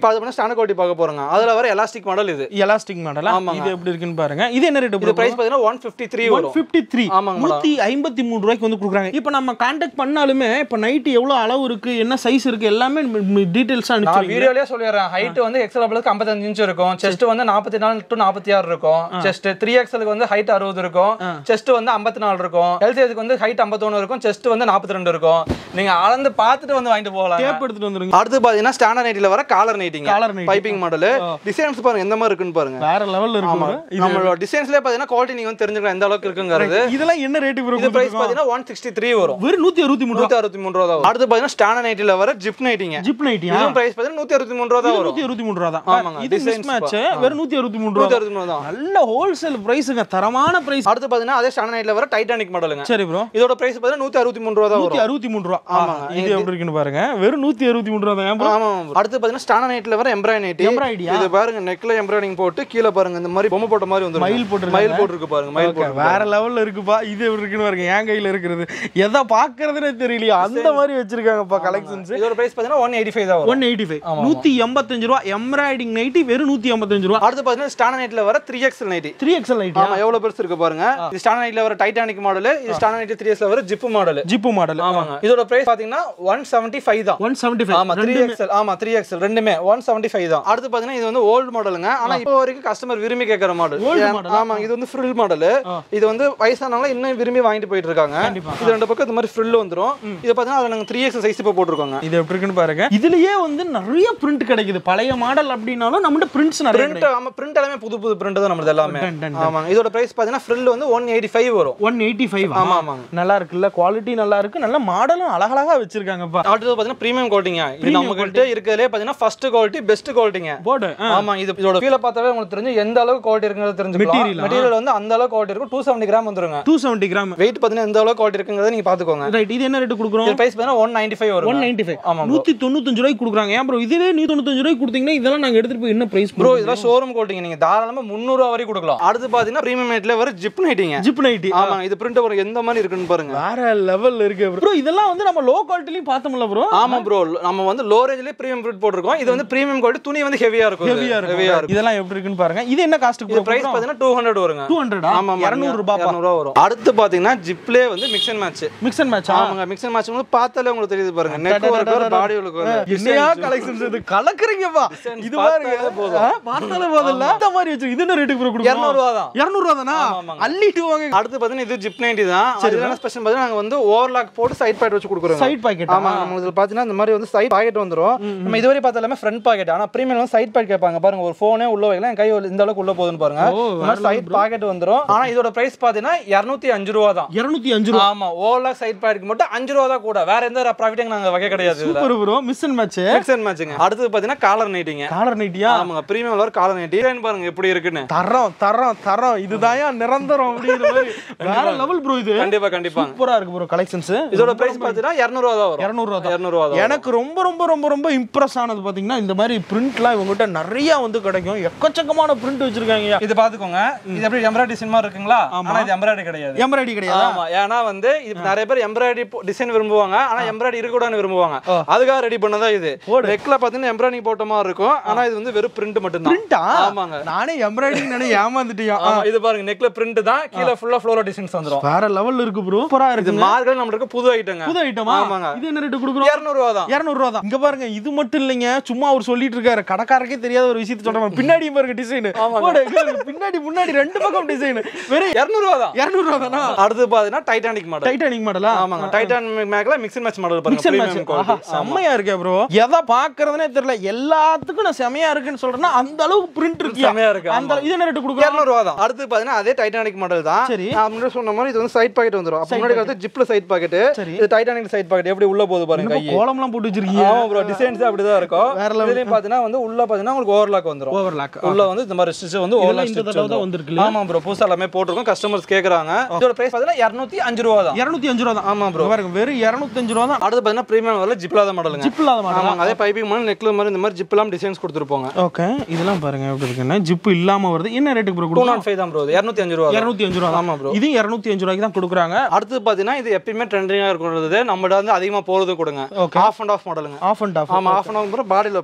ஸ்டாண்டர்ட் குவாலிட்டி பார்க்க போறோங்க அதுல வர எலாஸ்டிக் மாடல் இது எலாஸ்டிக் மாடலா ஆமாங்க. இது எப்படி இருக்குன்னு பாருங்க இது என்ன ரேட் இது பிரைஸ் பாத்தீங்கன்னா ஒன் ஃபிஃப்டி த்ரீ ஒன் வரும் ஃபிஃப்டி த்ரீ ஆமாங்க நூத்தி ஐம்பத்தி மூணு ரூபாய்க்கு வந்து கொடுக்குறாங்க இப்போ நம்ம கான்டாக்ட் பண்ணாலுமே இப்போ நைட்டு எவ்வளவு அளவு இருக்கு என்ன சைஸ் இருக்கு எல்லாமே டீடைல்ஸா நான் அனுப்பிச்சு வீடியோலயே சொல்லிடுறேன் ஹைட் வந்து எக்ஸல் டபுளுக்கு ஐம்பத்தஞ்சு இன்ச் இருக்கும் செஸ்ட் வந்து நாற்பத்தி நாலு டு நாற்பத்தி ஆறு இருக்கும் செஸ்ட் த்ரீ எக்ஸலுக்கு வந்து ஹைட் அறுபது இருக்கும் செஸ்ட் வந்து ஐம்பத்தி நாலு இருக்கும் எல்சிஎஸ்க்கு வந்து ஹைட் ஐம்பத்தொன்னு இருக்கும் செஸ்ட் வந்து நாற்பத்தி ரெண்டு இருக்கும் நீங்க அளந்து பார்த்துட்டு வந்து வாங்கிட்டு போகலாம் டேப் எடுத்துட்டு வந்துருங்க அடுத்து பாத்தீங்கன்னா ஸ்டாண்டர்ட் நைட்டில வர காலர் நைட்டிங்க Collar nighting. Piping model designs பாருங்க எந்த மாதிரி இருக்குன்னு பாருங்க வேற லெவல்ல ஆமா இருக்கு நம்மளோட டிசைன்ஸ்லயே பாத்தீங்கன்னா குவாலிட்டி நீங்க வந்து தெரிஞ்சுக்கலாம் எந்த அளவுக்கு இருக்குங்கிறது இதெல்லாம் என்ன ரேட்டு இது பிரைஸ் பாத்தீங்கன்னா ஒன் சிக்ஸ்டி த்ரீ வரும் வெறும் நூத்தி அறுபத்தி மூணு நூத்தி அறுபத்தி மூணு ரூபா தான் வரும். அடுத்து பாத்தீங்கன்னா ஸ்டாண்டர்ட் நைட்டில வர ஜிப் நைட்டிங்க ஜிப் நைட்டியா இதுவும் பிரைஸ் பாத்தீங்கன்னா நூத்தி அறுபத்தி மூணு ரூபா தான் வரும் நூத்தி அறுபத்தி மூணு ரூபா தான் ஆமாங்க, இது மிஸ் designs மேட்ச் பா. வெறும் நூத்தி அறுபத்தி மூணு நூத்தி ரூபா அறுபத்தி மூணு தான் நல்ல ஹோல்சேல் பிரைஸுங்க தரமான பிரைஸ் அடுத்து பாத்தீங்கன்னா அதே ஸ்டாண்டர்ட் நைட்ல வர டைட்டானிக் மாடலுங்க சரி ப்ரோ இதோட பிரைஸ் பாத்தீங்கன்னா நூத்தி அறுபத்தி மூணு ரூபா தான் நூத்தி வரும் அறுபத்தி மூணு ரூபா ஆமாங்க. ஆமாங்க இது எப்படி இருக்குன்னு பாருங்க வெறும் நூத்தி அறுபத்தி மூணு ரூபா தான் ஏன் bro? ஆமா ஆமா. அடுத்து பாத்தீங்கன்னா ஸ்டாண்டர்ட் நைட்ல வர எம்ப்ராய்டரி நைட்டி Embroidery ஆ? இது பாருங்க நெக்ல எம்ப்ராய்டிங் போட்டு கீழே பாருங்க இந்த மாதிரி பொம்மை போட்ட மாதிரி வந்து மயில் போட்டிருக்காங்க. மயில் போட்டுருக்கு பாருங்க மயில் Okay, போட்டு வேற லெவல்ல இருக்குப்பா இது எப்படி இருக்குன்னு பாருங்க என் கையில இருக்கிறது எதை பாக்குறதுனே தெரியலையா அந்த மாதிரி வச்சிருக்காங்கப்பா கலெக்ஷன்ஸ் இதோட பிரைஸ் பாத்தீங்கன்னா ஒன் எயிட்டி ஃபைவ் தான் வரும் ஒன் எயிட்டி ஃபைவ் நூத்தி எண்பத்தஞ்சு ரூபா எம்ப்ராய்டிங் நைட்டி வெறும் நூத்தி எண்பத்தஞ்சு ரூபா அடுத்து பாத்தீங்கன்னா ஸ்டாண்டர்ட் நைட்ல வர three XL nighty three XL nighty ஆமா எவ்வளவு பெருசு இருக்கு பாருங்க இது ஸ்டாண்டர்ட் நைட்ல வர டைட்டானிக் மாடல் இது ஸ்டாண்டர்ட் நைட் த்ரீ எக்ஸ்ல வர ஜிப் மாடல் ஜிப்பு மாடல் ஆமாங்க இதோட பிரைஸ் பாத்தீங்கன்னா ஒன் செவன்ட்டி ஃபைவ் தான் ஒன் செவன்டி ஃபைவ் ஆமா த்ரீ எக்ஸல் ஆமா த்ரீ எக்ஸல் ரெண்டுமே ஒன் செவன்ட்டி ஃபைவ் தான் அடுத்து பாத்தீங்கன்னா இது வந்து ஓல்டு மாடலுங்க ஆனா இப்போ வரைக்கும் கஸ்டமர் விரும்பி கேட்கற மாடல் Old model ஆ? ஆமா இது வந்து ஃப்ரில் மாடல் இது வந்து வயசானவங்க இன்னும் விரும்பி வாங்கிட்டு போயிட்டு இருக்காங்க இது ரெண்டு பக்கம் இந்த மாதிரி ஃப்ரில் வந்துரும் இது பாத்தீங்கன்னா அதுல நாங்க த்ரீ எக்ஸல் சைஸ் இப்போ போட்டிருக்கோங்க இது எப்படி இருக்குன்னு பாருங்க இதுலயே வந்து நிறைய பிரிண்ட் கிடைக்குது பழைய மாடல் அப்படின்னாலும் நம்மகிட்ட பிரிண்ட்ஸ் நிறைய பிரிண்ட் ஆமா பிரிண்ட் எல்லாமே புது புது பிரிண்ட் தான் நம்மளது எல்லாமே Done, done, ஆமாங்க இதோட பிரைஸ் பாத்தீங்கன்னா ஃப்ரில் வந்து ஒன் எயிட்டி ஃபைவ் வரும் ஒன் எயிட்டி ஃபைவ் ஆமா ஆமாங்க நல்லா இருக்குல்ல குவாலிட்டி நல்லா இருக்கு நல்ல மாடலும் அழகழகா வச்சிருக்காங்கப்பா அடுத்தது பாத்தீங்கன்னா பிரீமியம் குவாலிட்டிங்க இது நம்ம கிட்ட இருக்கிறதுலே பாத்தீங்கன்னா ஃபர்ஸ்ட் குவாலிட்டி பெஸ்ட் குவாலிட்டிங்க போடு ஆமா இது இதோட ஃபீல பார்த்தாவே உங்களுக்கு தெரிஞ்சு எந்த அளவுக்கு குவாலிட்டி இருக்குங்கிறது தெரிஞ்சுக்கலாம் Material ஆ? மெட்டீரியல் வந்து அந்த அளவுக்கு குவாலிட்டி இருக்கும் டூ செவன்டி கிராம் வந்துருங்க டூ செவன்ட்டி கிராம் வெயிட் பாத்தீங்கன்னா எந்த அளவுக்கு குவாலிட்டி இருக்குங்கிறத நீங்க பாத்துக்கோங்க ரைட் இது என்ன ரேட்டு கொடுக்குறோம் இது பிரைஸ் பாத்தீங்கன்னா ஒன் நைன்டி ஃபைவ் வரும் ஒன் நைன்டி ஃபைவ் ஆமா bro. நூத்தி தொண்ணூத்தஞ்சு ரூபாய்க்கு கொடுக்குறாங்க ஏன் ப்ரோ இதுவே நூத்தி தொண்ணூத்தஞ்சு ரூபாய்க்கு கொடுத்தீங்கன்னா இதெல்லாம் நாங்க எடுத்துட்டு போய் என்ன பிரைஸ் ப்ரோ இதெல்லாம் ஷோரூம் குவாலிட்டிங்க நீங்க தாராளமா முந்நூறு ரூபா வரைக்கும் கொடுக்கலாம் அடுத்து பாத்தீங்கன்னா பிரீமியம் நைட்ல வர ஜிப் நைட்டிங்க ஜிப் நைட்டி ஆமா இது பிரிண்ட் ஒரு எந்த மாதிரி இருக்குன்னு பாருங்க வேற லெவல்ல இருக்கு ப்ரோ இதெல்லாம் வந்து நம்ம லோ குவாலிட்டிலயும் பார்த்தோம்ல ப்ரோ ஆமா ப்ரோ நம்ம வந்து லோ ரேஞ்ச்லயே பிரீமியம் பிரிண்ட் போட்டிருக்கோம் இது வந்து பிரீமியம் குவாலிட்டி துணி வந்து ஹெவியா இருக்கும் ஹெவியா ஹெவியா இருக்கும் இருக்கும் இதெல்லாம் எப்படி இருக்குன்னு பாருங்க இது என்ன காஸ்ட்டுக்கு இது பிரைஸ் பாத்தீங்கன்னா டூ ஹண்ட்ரட் வருங்க டூ ஹண்ட்ரடா ஆமா இரநூறு ரூபாய் இரநூறுவா வரும் அடுத்து பாத்தீங்கன்னா ஜிப்லே வந்து mix and match mix and match ஆமாங்க மிக்ஸ் அண்ட் மேட்ச் வந்து பார்த்தாலே உங்களுக்கு தெரியுது பாருங்க நெக் ஒர்க் பாடி ஒர்க் என்னையா கலெக்ஷன்ஸ் இது கலக்குறீங்கப்பா இது பாருங்க பார்த்தாலே போதும். ஆ, பார்த்தாலே போதும்ல இந்த மாதிரி வச்சு இது என்ன ரேட்டுக்கு ப்ரோ கொடுக்குறோம் இரநூறுவா தான் இரநூறு ரூபா தானா ஆமாங்க. அள்ளிட்டு வாங்க அடுத்து பாத்தீங்கன்னா இது ஜிப் நைன்டி தான் அது என்ன ஸ்பெஷல் பாத்தீங்கன்னா நாங்க வந்து ஓவர்லாக் போட்டு சைட் பாக்கெட் வச்சு கொடுக்குறோம் சைட் பாக்கெட் ஆமா நம்ம இதுல பாத்தீங்கன்னா இந்த மாதிரி வந்து சைட் பாக்கெட் வந்துரும் நம்ம இதுவரை பார்த்த எல்லாமே ஃப்ரண்ட் பாக்கெட் ஆனா பிரீமியம் வந்து சைட் பாக்கெட் கேட்பாங்க பாருங்க ஒரு போனே உள்ள வைக்கலாம் என் கை இந்த அளவுக்கு உள்ள போகுதுன்னு பாருங்க ஓ, இந்த மாதிரி சைட் பாக்கெட் வந்துரும் ஆனா இதோட பிரைஸ் பாத்தீங்கன்னா இருநூத்தி அஞ்சு ரூபா தான் இருநூத்தி அஞ்சு ரூபா ஆமா ஓவர்லாக் சைட் பாக்கெட் மட்டும் அஞ்சு ரூபா தான் கூட வேற எந்த ப்ராஃபிட்டும் நாங்க வகை கிடையாது இதுல super bro miss and match mix and மேட்சுங்க அடுத்தது பாத்தீங்கன்னா காலர் நைட்டிங்க காலர் நைட்டியா ஆமாங்க பிரீமியம் வர காலர் நைட்டி பாருங்க எப்படி இருக்குன்னு தரம் தரம் தரம் இதுதாயா நிரந்தரம் அப்படிங்கிற மாதிரி வேற லெவல் ப்ரோ இது கண்டிப்பா கண்டிப்பா சூப்பரா இருக்கு ப்ரோ கலெக்ஷன்ஸ் இதோட பிரைஸ் பாத்தீங்கன்னா இரநூறுவா தான் வரும் இரநூறுவா தான் இரநூறுவா தான் எனக்கு ரொம்ப ரொம்ப ரொம்ப ரொம்ப இம்ப்ரெஸ் ஆனது பாத்தீங்கன்னா இந்த மாதிரி பிரிண்ட்லாம் இவங்ககிட்ட நிறைய வந்து கிடைக்கும் எக்கச்சக்கமான பிரிண்ட் வச்சிருக்காங்க இது பாத்துக்கோங்க இது எப்படி எம்ப்ராய்டரி சினிமா இருக்குங்களா ஆனா இது எம்ப்ராய்டரி கிடையாது எம்ப்ராய்டரி கிடையாது ஆமா ஏன்னா வந்து இது நிறைய பேர் எம்ப்ராய்டரி டிசைன் விரும்புவாங்க ஆனா எம்ப்ராய்டரி இருக்கக்கூடாதுன்னு விரும்புவாங்க அதுக்காக ரெடி பண்ணதா இது நெக்ல பாத்தீங்கன்னா எம்ப்ராய்டரி போட்ட மாதிரி இருக்கும் ஆனா இது வந்து வெறும் பிரிண்ட் மட்டும் தான் பிரிண்டா ஆமாங்க நானே எம்ப்ராய்டரி நினை ஏமாந்துட்டியா ஆமா இது பாருங்க நெக்ல பிரிண்ட் தான் கீழே ஃபுல்லா ஃப்ளோரா டிசைன்ஸ் வந்துரும் வேற லெவல்ல இருக்கு ப்ரோ சூப்பரா இது இருக்கு மார்க்கெட் நம்மளுக்கு புது ஐட்டங்க புது ஐட்டமா ஆமாங்க. இது என்ன ரேட் கொடுக்குறோம் இரநூறுவா தான் இரநூறு ரூபா தான் இங்க பாருங்க இது மட்டும் இல்லைங்க சும்மா அவர் சொல்லிட்டு இருக்காரு கடைக்காரக்கே தெரியாத ஒரு விஷயத்த சொல்றேன் பின்னாடி பாருங்க டிசைன் பின்னாடி முன்னாடி ரெண்டு பக்கம் டிசைன் வெறும் இரநூறுவா தான் இரநூறு ரூபா தானா அடுத்து பாத்தீங்கன்னா டைட்டானிக் மாடல் டைட்டானிக் மாடலா ஆமாங்க டைட்டானிக் மேக்ல மிக்ஸ் மேட்ச் மாடல் பாருங்க மிக்சர் premium மேட்ச் quality. செம்மையா இருக்கே ப்ரோ எதை பாக்குறதுனே தெரியல எல்லாத்துக்கும் நான் செமையா இருக்குன்னு சொல்றேன்னா அந்த அளவுக்கு பிரிண்ட் இருக்கு செமையா இருக்கு, அந்த இது என்ன ரேட் கொடுக்குறோம் இரநூறுவா தான் அடுத்து பாத்தீங்கன்னா அதே டைட்டானிக் மாடல் தான் சரி. நான் முன்னாடி சொன்ன மாதிரி இது வந்து சைட் பாக்கெட் வந்துரும் அப்ப முன்னாடி வந்து ஜிப்ல சைட் பாக்கெட் சரி. இது டைட்டானிக் சைட் பாக்கெட் எப்படி உள்ள போகுது பாருங்க கை கோலம்லாம் போட்டு வச்சிருக்கீங்க ஆமா ப்ரோ டிசைன்ஸ் அப்படிதான் இருக்கும் வேற level. இதுலயும் பாத்தீங்கன்னா வந்து உள்ள பாத்தீங்கன்னா உங்களுக்கு ஓவர்லாக் வந்துரும் ஓவர்லாக் உள்ள வந்து இந்த மாதிரி ஸ்டிச் வந்து இதெல்லாம் ஓவர்லாக் இந்த ஸ்டிச் தடவை தான் வந்திருக்கு ஆமா ப்ரோ புதுசா எல்லாமே போட்டிருக்கோம் கஸ்டமர்ஸ் கேக்குறாங்க இதோட பிரைஸ் பாத்தீங்கன்னா இருநூத்தி அஞ்சு ரூபா தான் இருநூத்தி அஞ்சு ரூபா தான் ஆமா ப்ரோ பாருங்க வெறும் இருநூத்தஞ்சு ரூபா தான் அடுத்து பாத்தீங்கன்னா பிரீமியம் வரல ஜிப்லாத மாடலுங்க ஜிப் இல்லாத மாடல் ஆமாங்க அதே பைப்பிங் மாடல் நெக்ல மாதிரி இந்த மாதிரி ஜிப்லாம் டிசைன்ஸ் கொடுத்துருப்போங்க ஓகே இதெல்லாம் பாருங்க எப்படி இருக்குன்னா ஜிப் இல்லாம வருது என்ன ரேட்டுக்கு ப்ரோ டூ கொடுக்குறோம் நாட் ஃபைவ் தான் ப்ரோ இருநூத்தி அஞ்சு ரூபா தான். இருநூத்தி அஞ்சு ரூபா தான் ஆமா ப்ரோ இது இருநூத்தி அஞ்சு ரூபாய்க்கு தான் கொடுக்குறாங்க அடுத்து பாத்தீங்கன்னா இது எப்பயுமே ட்ரெண்டிங்கா இருக்கிறது நம்மகிட்ட வந்து அதிகமா போறது கொடுங்க Okay. ஆஃப் அண்ட் ஆஃப் மாடலுங்க ஆஃப் அண்ட் ஆஃப் ஆமா ஆஃப் அண்ட் ஆஃப் பாடியில பாருங்க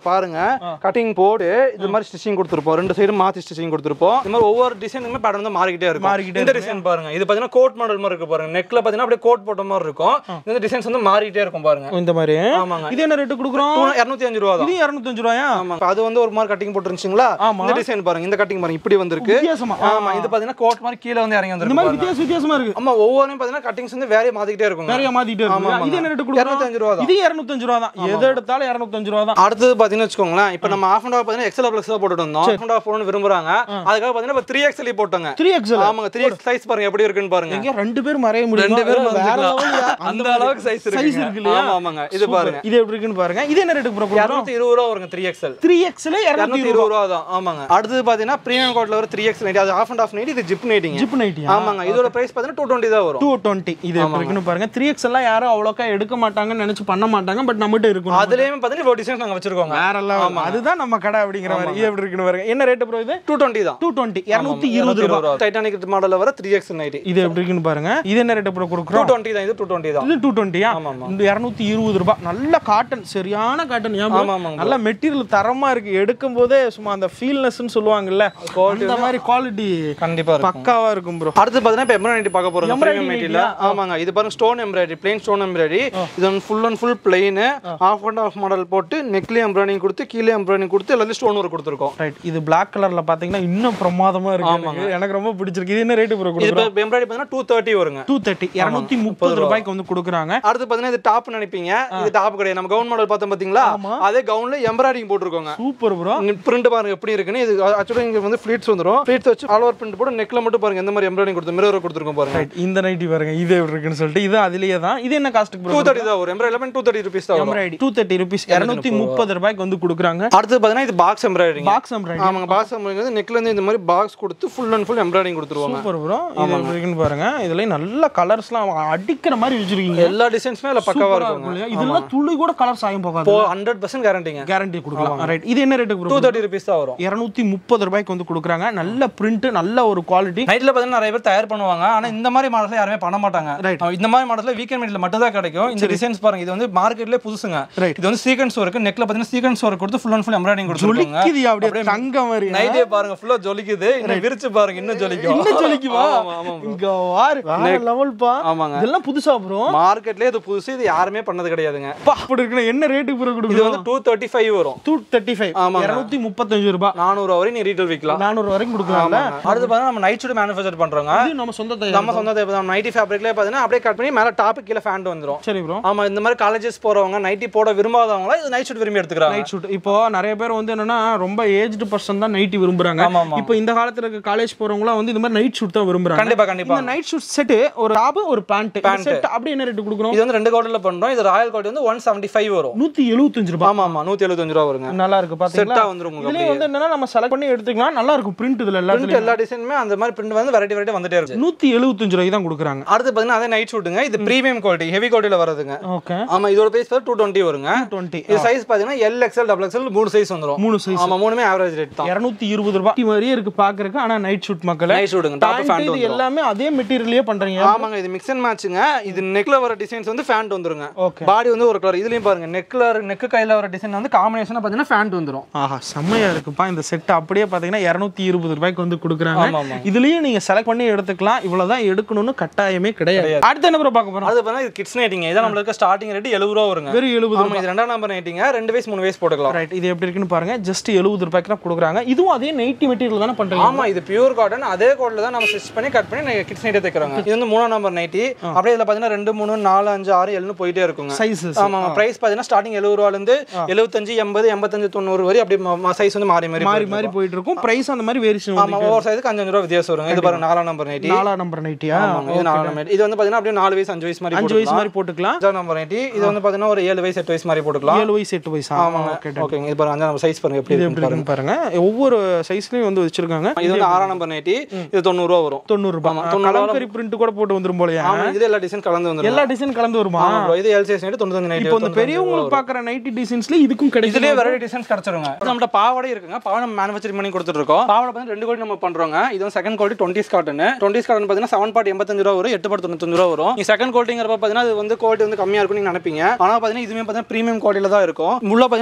கட்டிங் போட்டு இது மாதிரி ஸ்டிச்சிங் கொடுத்துருப்போம் ரெண்டு சைடு மாத்தி ஸ்டிச்சிங் கொடுத்துருப்போம் இந்த மாதிரி ஒவ்வொரு டிசைனுமே பேட்டர்ன் வந்து மாறிக்கிட்டே இருக்கும் மாறிக்கிட்டே இந்த டிசைன் பாருங்க இது பாத்தீங்கன்னா கோட் மாடல் மாதிரி இருக்கு பாருங்க நெக்ல பாத்தீங்கன்னா அப்படியே கோட் போட்ட மாதிரி இருக்கும் இந்த டிசைன்ஸ் வந்து மாறிக்கிட்டே இருக்கும் பாருங்க இந்த மாதிரி ஆமாங்க இது என்ன ரேட்டு கொடுக்குறோம் இரநூத்தி அஞ்சு ரூபா தான் இது இரநூத்தஞ்சு ரூபாயா ஆமாங்க அது வந்து ஒரு மாதிரி கட்டிங் போட்டுருந்துச்சுங்களா ஆமா. இந்த டிசைன் பாருங்க இந்த கட்டிங் பாருங்க இப்படி வந்திருக்கு வித்தியாசமா ஆமா இது பாத்தீங்கன்னா கோட் மாதிரி கீழே வந்து இறங்கி இந்த வந்திருக்கு மாதிரி பாருங்க. வித்தியாச வித்தியாசமா இருக்கு ஆமா ஒவ்வொன்றும் பாத்தீங்கன்னா கட்டிங்ஸ் வந்து வேறைய மாத்திக்கிட்டே இருக்குங்க நிறைய மாத்திட்டே ஆமா, இருக்கு ஆமாங்க. இது என்ன ரேட்டு கொடுக்குறோம் 205 ரூபா தான். இது இரநூத்தஞ்சு ரூபா தான் எது எடுத்தாலும் இரநூத்தஞ்சு ரூபா தான் அடுத்தது பாத்தீங்கன்னா வச்சுக்கோங்களேன் இப்போ நம்ம ஆஃப் அண்ட் ஆஃப் பாத்தீங்கன்னா எக்ஸல் பிளஸ் தான் போட்டுட்டு இருந்தோம் ஆஃப் அண்ட் ஆஃப் போகணும்னு விரும்புறாங்க அதுக்காக பாத்தீங்கன்னா இப்போ த்ரீ எக்ஸ்எல் போட்டோங்க த்ரீ எக்ஸல் ஆமாங்க த்ரீ எக்ஸ் சைஸ் பாருங்க எப்படி இருக்குன்னு பாருங்க எங்க ரெண்டு பேரும் மறைய முடியும் ரெண்டு பேரும் வேற வந்துக்கலாம். level யா? அந்த அளவுக்கு சைஸ் சைஸ் இருக்கு இருக்கு இல்லையா ஆமா ஆமாங்க இது Super. பாருங்க இது எப்படி இருக்குன்னு பாருங்க இது என்ன ரேட்டுக்கு ப்ரோ இரநூத்தி இருபது ரூபா வருங்க த்ரீ எக்ஸ்எல் த்ரீ எக்ஸ்ல இரநூத்தி இரநூத்தி இருபது ரூபா தான் ஆமாங்க அடுத்தது பாத்தீங்கன்னா ப்ரீமியம் கோட்ல வர த்ரீ எக்ஸ் நைட்டி அது ஆஃப் அண்ட் ஆஃப் நைட்டி இது ஜிப் நைட்டிங்க ஜிப் நைட்டியா ஆமாங்க இதோட பிரைஸ் பாத்தீங்கன்னா டூ டுவெண்ட்டி தான் வரும் டூ டுவெண்ட்டி இது எப்படி இருக்குன்னு பாருங்க த்ரீ எக்ஸ் எல்லாம் யாரும் அவ்வளோக்கா எடுக்க மாட்டாங்கன்னு நினைச்சு பண்ண மாட்டாங்க பட் நம்மகிட்ட இருக்கும் அதுலயுமே பாத்தீங்கன்னா இவ்வளோ டிசைன்ஸ் நாங்க வச்சிருக்கோங்க வேற எல்லாம் அதுதான் நம்ம கடை அப்படிங்கிற மாதிரி இது எப்படி இருக்குன்னு பாருங்க என்ன ரேட் ப்ரோ இது டூ டுவெண்ட்டி தான் டூ டுவெண்ட்டி இரநூத்தி இருபது ரூபா டைட்டானிக் மாடல்ல வர த்ரீ எக்ஸ் நைட்டி இது எப்படி இருக்குன்னு பாருங்க இது என்ன ரேட் ப்ரோ டூ கொடுக்குறோம் டுவெண்ட்டி தான் இது டூ டுவெண்ட்டி தான் இது டூ டுவெண்ட்டியா ஆமா, ஆமா. இந்த இரநூத்தி இருபது ரூபாய் நல்ல காட்டன் சரியான காட்டன் ஆமா, ஆமாங்க நல்ல மெட்டீரியல் தரமா இருக்கு எடுக்கும் போதே சும்மா அந்த ஃபீல்னஸ்ன்னு சொல்லுவாங்கல்ல அந்த மாதிரி குவாலிட்டி கண்டிப்பா இருக்கும் பக்காவா இருக்கும் ப்ரோ அடுத்து பாத்தீங்கன்னா இப்போ எம்ப்ராய்டரி பார்க்க போறோம் Embroidery ப்ரீமியம் மெட்டீரியல் ஆமாங்க இது பாருங்க stone embroidery plain stone embroidery இது வந்து full and full plain half and half model போட்டு நெக்லி எம்ப்ராய்டிங் கொடுத்து கீழே எம்ப்ராய்டிங் கொடுத்து எல்லாத்தையும் ஸ்டோன் ஒர்க் கொடுத்துருக்கோம் ரைட் இது பிளாக் கலர்ல பாத்தீங்கன்னா இன்னும் பிரமாதமா இருக்கு எனக்கு. எனக்கு ரொம்ப பிடிச்சிருக்கு இது என்ன ரேட் ப்ரோ இது கொடுக்குறோம் இப்போ எம்ப்ராய்டரி பார்த்தீங்கன்னா டூ தேர்ட்டி வருங்க டூ தேர்ட்டி இரநூத்தி முப்பது ரூபாய்க்கு வந்து கொடுக்குறாங்க அடுத்து பாத்தீங்கன்னா இது டாப் நினைப்பீங்க இது டாப் கிடையாது நம்ம கவுன் மாடல் பார்த்தோம் பாத்தீங்களா அதே கவுன்ல எம்ப்ராய்டிஙங் போட்டிருக்கோங்க சூப்பர் ப்ரோ பிரிண்ட் பாருங்க எப்படி இருக்குன்னு இது ஆக்சுவலாக இங்க வந்து ஃபிளீட்ஸ் வந்துரும் ஃபிளீட்ஸ் வச்சு ஆல் ஓவர் பிரிண்ட் போட்டு நெக்ல மட்டும் பாருங்க எந்த மாதிரி எம்ப்ராய்டிங் கொடுத்து மிரர் கொடுத்துருக்கோம் பாருங்க ரைட் இந்த நைட்டி பாருங்க இது எப்படி இருக்குன்னு சொல்லிட்டு இது அதுலயே தான் இது என்ன காஸ்ட்டுக்கு டூ ப்ரோ தேர்ட்டி தான் வரும் எம்ப்ராய்டி எல்லாமே டூ தேர்ட்டி ருபீஸ் தான் வரும் எம்ப்ராய்டி டூ தேர்ட்டி ருபீஸ் இரநூத்தி முப்பது ரூபாய்க்கு வந்து கொடுக்குறாங்க அடுத்து பாத்தீங்கன்னா இது பாக்ஸ் எம்ப்ராய்டிங் பாக்ஸ் எம்ப்ராய்டி ஆமாங்க பாக்ஸ் எம்ப்ராய்டிங் வந்து நெக்ல இருந்து இந்த மாதிரி பாக்ஸ் கொடுத்து ஃபுல் அண்ட் ஃபுல் எம்ப்ராய்டிஙங் கொடுத்துருவாங்க சூப்பர் ப்ரோ இது எப்படி இருக்குன்னு பாருங்க இதுல நல்ல கலர்ஸ்லாம் அடிக்கிற மாதிரி வச்சிருக்கீங்க எல்லா டிசைன்ஸுமே இல்ல பக்காவா சூப்பரா இருக்குங்க இருக்கும் இல்லையா? இதெல்லாம் துளி கூட கலர் சாயம் போகாது ஹண்ட்ரட் பர்சன்ட் கேரண்டிங்க கேரண்டி கொடுக்கலாம் ரைட் இது என்ன ரேட்டுக்கு டூ ப்ரோ தேர்ட்டி ருபீஸ் தான் வரும் இரநூத்தி முப்பது ரூபாய்க்கு வந்து கொடுக்குறாங்க நல்ல பிரிண்ட் நல்ல ஒரு குவாலிட்டி நைட்ல பாத்தீங்கன்னா நிறைய பேர் தயார் பண்ணுவாங்க ஆனா இந்த மாதிரி மாடல்ல யாருமே பண்ண மாட்டாங்க Right. இந்த மாதிரி மாடல்ல வீக்கெண்ட் மீட்ல மட்டும் தான் கிடைக்கும் இந்த டிசைன்ஸ் பாருங்க இது வந்து மார்க்கெட்லயே புதுசுங்க Right. இது வந்து சீக்வன்ஸ் ஒர்க் நெக்ல பாத்தீங்கன்னா சீக்வன்ஸ் ஒர்க் கொடுத்து ஃபுல் அண்ட் ஃபுல் எம்ப்ராய்டிங் கொடுத்துருக்காங்க ஜொலிக்குது அப்படியே தங்க மாதிரி நைட்டே பாருங்க ஃபுல்லா ஜொலிக்குது இன்னும் விரிச்சு பாருங்க இன்னும் ஜொலிக்கும் இன்னும் ஜொலிக்குமா ஆமா, ஆமா, bro. இங்க வாரு வேற லெவல் பா ஆமாங்க இதெல்லாம் புதுசா ப்ரோ மார்க்கெட்லயே இது புதுசு இது யாருமே பண்ணது கிடையாதுங்க பா அப்படி இருக்குன்னா என்ன ரேட்டுக்கு ப்ரோ இது கொடுக்குறோம் வந்து டூ தேர்ட்டி ஃபைவ் வரும் டூ தேர்ட்டி ஃபைவ் ஆமாங்க. இரநூத்தி முப்பத்தஞ்சு ரூபாய் நானூறு வரை நீ ரீட்டைல் விற்கலாம் நானூறு வரைக்கும் கொடுக்கலாம்ல அடுத்து பாத்தீங்கன்னா நம்ம நைட் ஷூட் மேனுஃபேக்சர் பண்றோங்க இது நம்ம சொந்த நம்ம தயாரிப்பு. சொந்த தேவை தான் நைட்டி ஃபேப்ரிக்லேயே பார்த்தீங்கன்னா அப்படியே கட் பண்ணி மேலே டாப்பு கீழே ஃபேண்ட் வந்துரும் சரி ப்ரோ ஆமா இந்த மாதிரி காலேஜஸ் போறவங்க நைட்டி போட விரும்பாதவங்களா இது நைட் ஷூட் விரும்பி எடுத்துக்கிறாங்க நைட் ஷூட் இப்போ நிறைய பேர் வந்து என்னன்னா ரொம்ப ஏஜ்டு பர்சன் தான் நைட்டி விரும்புறாங்க ஆமா, ஆமா. இப்போ இந்த காலத்துல இருக்க காலேஜ் போறவங்களாம் வந்து இந்த மாதிரி நைட் ஷூட் தான் விரும்புறாங்க கண்டிப்பா கண்டிப்பா இந்த நைட் ஷூட் செட் ஒரு டாப் ஒரு பேண்ட் செட் அப்படி என்ன ரேட் கொடுக்குறோம் இது வந்து ரெண்டு கோட்டில் பண்றோம் இது ராயல் கோட் வந்து ஒன் செவன்ட்டி ஃபைவ் வரும் நூத்தி எழுபத்தஞ்சு ரூபாய் ஆமா ஆமா நூத்தி எழுபத்தஞ்சு ரூபா வருங்க நல்லா இருக்கு பாத்தீங்களா செட்டா வந்துரும் உங்களுக்கு இதுலயே வந்து என்னன்னா நம்ம செலக்ட் பண்ணி எடுத்துக்கலாம் நல்லா இருக்கும் பிரிண்ட் இதுல Print எல்லாத்துலயும் எல்லா டிசைனுமே அந்த மாதிரி பிரிண்ட் வந்து வெரைட்டி வெரைட்டி வந்துட்டே இருக்கு நூத்தி எழுபத்தஞ்சு ரூபாய்க்கு தான் கொடுக்குறாங்க அடுத்து பாத்தீங்கன்னா அதே நைட் ஷூட்டுங்க இது பிரீமியம் குவாலிட்டி ஹெவி குவாலிட்டியில வருதுங்க ஓகே ஆமா இதோட பிரைஸ் டூ டுவெண்ட்டி வருங்க டுவெண்ட்டி இது சைஸ் பாத்தீங்கன்னா எல் எக்ஸ்எல் டபுள் எக்ஸ்எல் மூணு சைஸ் வந்துரும் மூணு சைஸ் ஆமா மூணுமே ஆவரேஜ் ரேட் தான் இருநூத்தி இருபது ரூபாய் மாதிரியே இருக்கு பாக்குறதுக்கு ஆனா நைட் ஷூட் மக்களே நைட் ஷூட்டுங்க டாப் Pant ஃபேண்ட் இது வந்துரும் எல்லாமே அதே மெட்டீரியலே பண்றீங்க ஆமாங்க இது மிக்ஸ் அண்ட் மேட்சுங்க இது நெக்ல வர டிசைன்ஸ் வந்து ஃபேண்ட் வந்துருங்க ஓகே பாடி வந்து ஒரு கலர் இதுலயும் பாருங்க நெக்ல நெக்கு கையில வர டிசைன் வந்து காம்பினேஷனா பாத்தீங்கன்னா ஃபேண்ட் வந்துரும் ஆஹா செம்மையா இருக்குப்பா இந்த செட் அப்படியே பாத்தீங்கன்னா இருநூத்தி இருபது ரூபாய்க்கு வந்து கொடுக்குறாங்க ஆமா ஆமா இதுலயும் நீங்க செலக்ட் பண்ணி எடுத்துக்கலாம் இவ்வளவுதான் எடுக்கணும்னு கட்டாயமே கிடையாது அடுத்து என்ன ப்ரோ பார்க்க போறோம் அது பார்த்தா இது கிட்ஸ் நைட்டிங்க இதான் நம்மளுக்கு ஸ்டார்டிங் ரேட் எழுபது ரூபா வருங்க வெறும் எழுபது ஆமா இது ரெண்டாம் நம்பர் நைட்டிங்க ரெண்டு வயசு மூணு வயசு போட்டுக்கலாம் ரைட் இது எப்படி இருக்குன்னு பாருங்க ஜஸ்ட் எழுபது ரூபாய்க்கு தான் கொடுக்குறாங்க இதுவும் அதே நைட்டி மெட்டீரியல் தானே பண்றீங்க ஆமா இது பியூர் காட்டன் அதே கோட்ல தான் நம்ம ஸ்டிச் பண்ணி கட் பண்ணி கிட்ஸ் நைட்டே தைக்கிறோங்க இது வந்து மூணாம் நம்பர் நைட்டி அப்படியே இதுல பாத்தீங்கன்னா ரெண்டு மூணு நாலு அஞ்சு ஆறு ஏழுன்னு போயிட்டே இருக்குங்க சைஸஸ் ஆமா பிரைஸ் பாத்தீங்கன்னா ஸ்டார்டிங் எழுபது ரூபால இருந்து எழுபத்தஞ்சு எண்பது எண்பத்தஞ்சு தொண்ணூறு வரை அப்படியே சைஸ் வந்து மாறி மாறி மாறி மாறி போயிட்டு இருக்கும் பிரைஸ் அந்த மாதிரி வேரியேஷன் ஆமா ஒவ்வொரு சைஸுக்கு அஞ்சு ரூபா வித்தியாசம் வருங்க இது பாருங்க நாலாம் நம்பர் நைட்டி நாலா நம்பர் நைட்டியா ஆமாங்க இது நாலாம் நம்பர் இது வந்து பாத்தீங்கன்னா அப்படியே நாலு வயசு அஞ்சு வயசு மாதிரி அஞ்சு வயசு மாதிரி போட்டுக்கலாம் அஞ்சாம் நம்பர் நைட்டி இது வந்து பாத்தீங்கன்னா ஒரு ஏழு வயசு எட்டு வயசு மாதிரி போட்டுக்கலாம் ஏழு வயசு எட்டு வயசு ஆமாங்க ஓகே ஓகேங்க இது பாருங்க அஞ்சாம் நம்பர் சைஸ் பாருங்க எப்படி இது இருக்கு எப்படி இருக்குன்னு பாருங்க ஒவ்வொரு சைஸ்லயும் வந்து வச்சிருக்காங்க இது வந்து ஆறாம் நம்பர் நைட்டி இது தொண்ணூறு ரூபா வரும் தொண்ணூறு ரூபாய் ஆமா, தொண்ணூறு கலம்கரி பிரிண்ட் கூட போட்டு வந்துரும் போலயா ஆமா இது எல்லா டிசைன் கலந்து வந்துரும் எல்லா டிசைன் கலந்து வருமா ஆமா bro, இது எல் சைஸ் நைட்டி தொண்ணூத்தஞ்சு நைட்டி இப்போ இந்த பெரியவங்களுக்கு பாக்குற நைட்டி டிசைன்ஸ்ல இதுக்கும் கிடைக்குது இதுலயே வெரைட்டி டிசைன்ஸ் கிடைச்சிருங்க நம்மள்ட்ட பாவாடை இருக்குங்க பாவாடை மேனுஃபேக்சரிங் பண்ணி கொடுத்துட்டு இருக்கோம் பாவாடை வந்து ரெண்டு கோடி நம்ம பண்றோங்க இது வந்து second quality twenties cotton twenties cotton பார்த்தீங்கன்னா செவன் பாட் எண்பத்தஞ்சு ரூபா வரும் எட்டு பாட் தொண்ணூத்தஞ்சு ரூபா வரும் நீ செகண்ட் குவாலிட்டிங்கிறப்ப பார்த்தீங்கன்னா அது வந்து குவாலிட்டி வந்து கம்மியா இருக்கும் நீங்க நினைப்பீங்க ஆனா பார்த்தீங்கன்னா இதுவுமே பார்த்தீங்கன்னா ப்ரீமியம் குவாலிட்டியில தான் இருக்கும் உள்ள பார்த்தீங்கன்னா ஃபுல்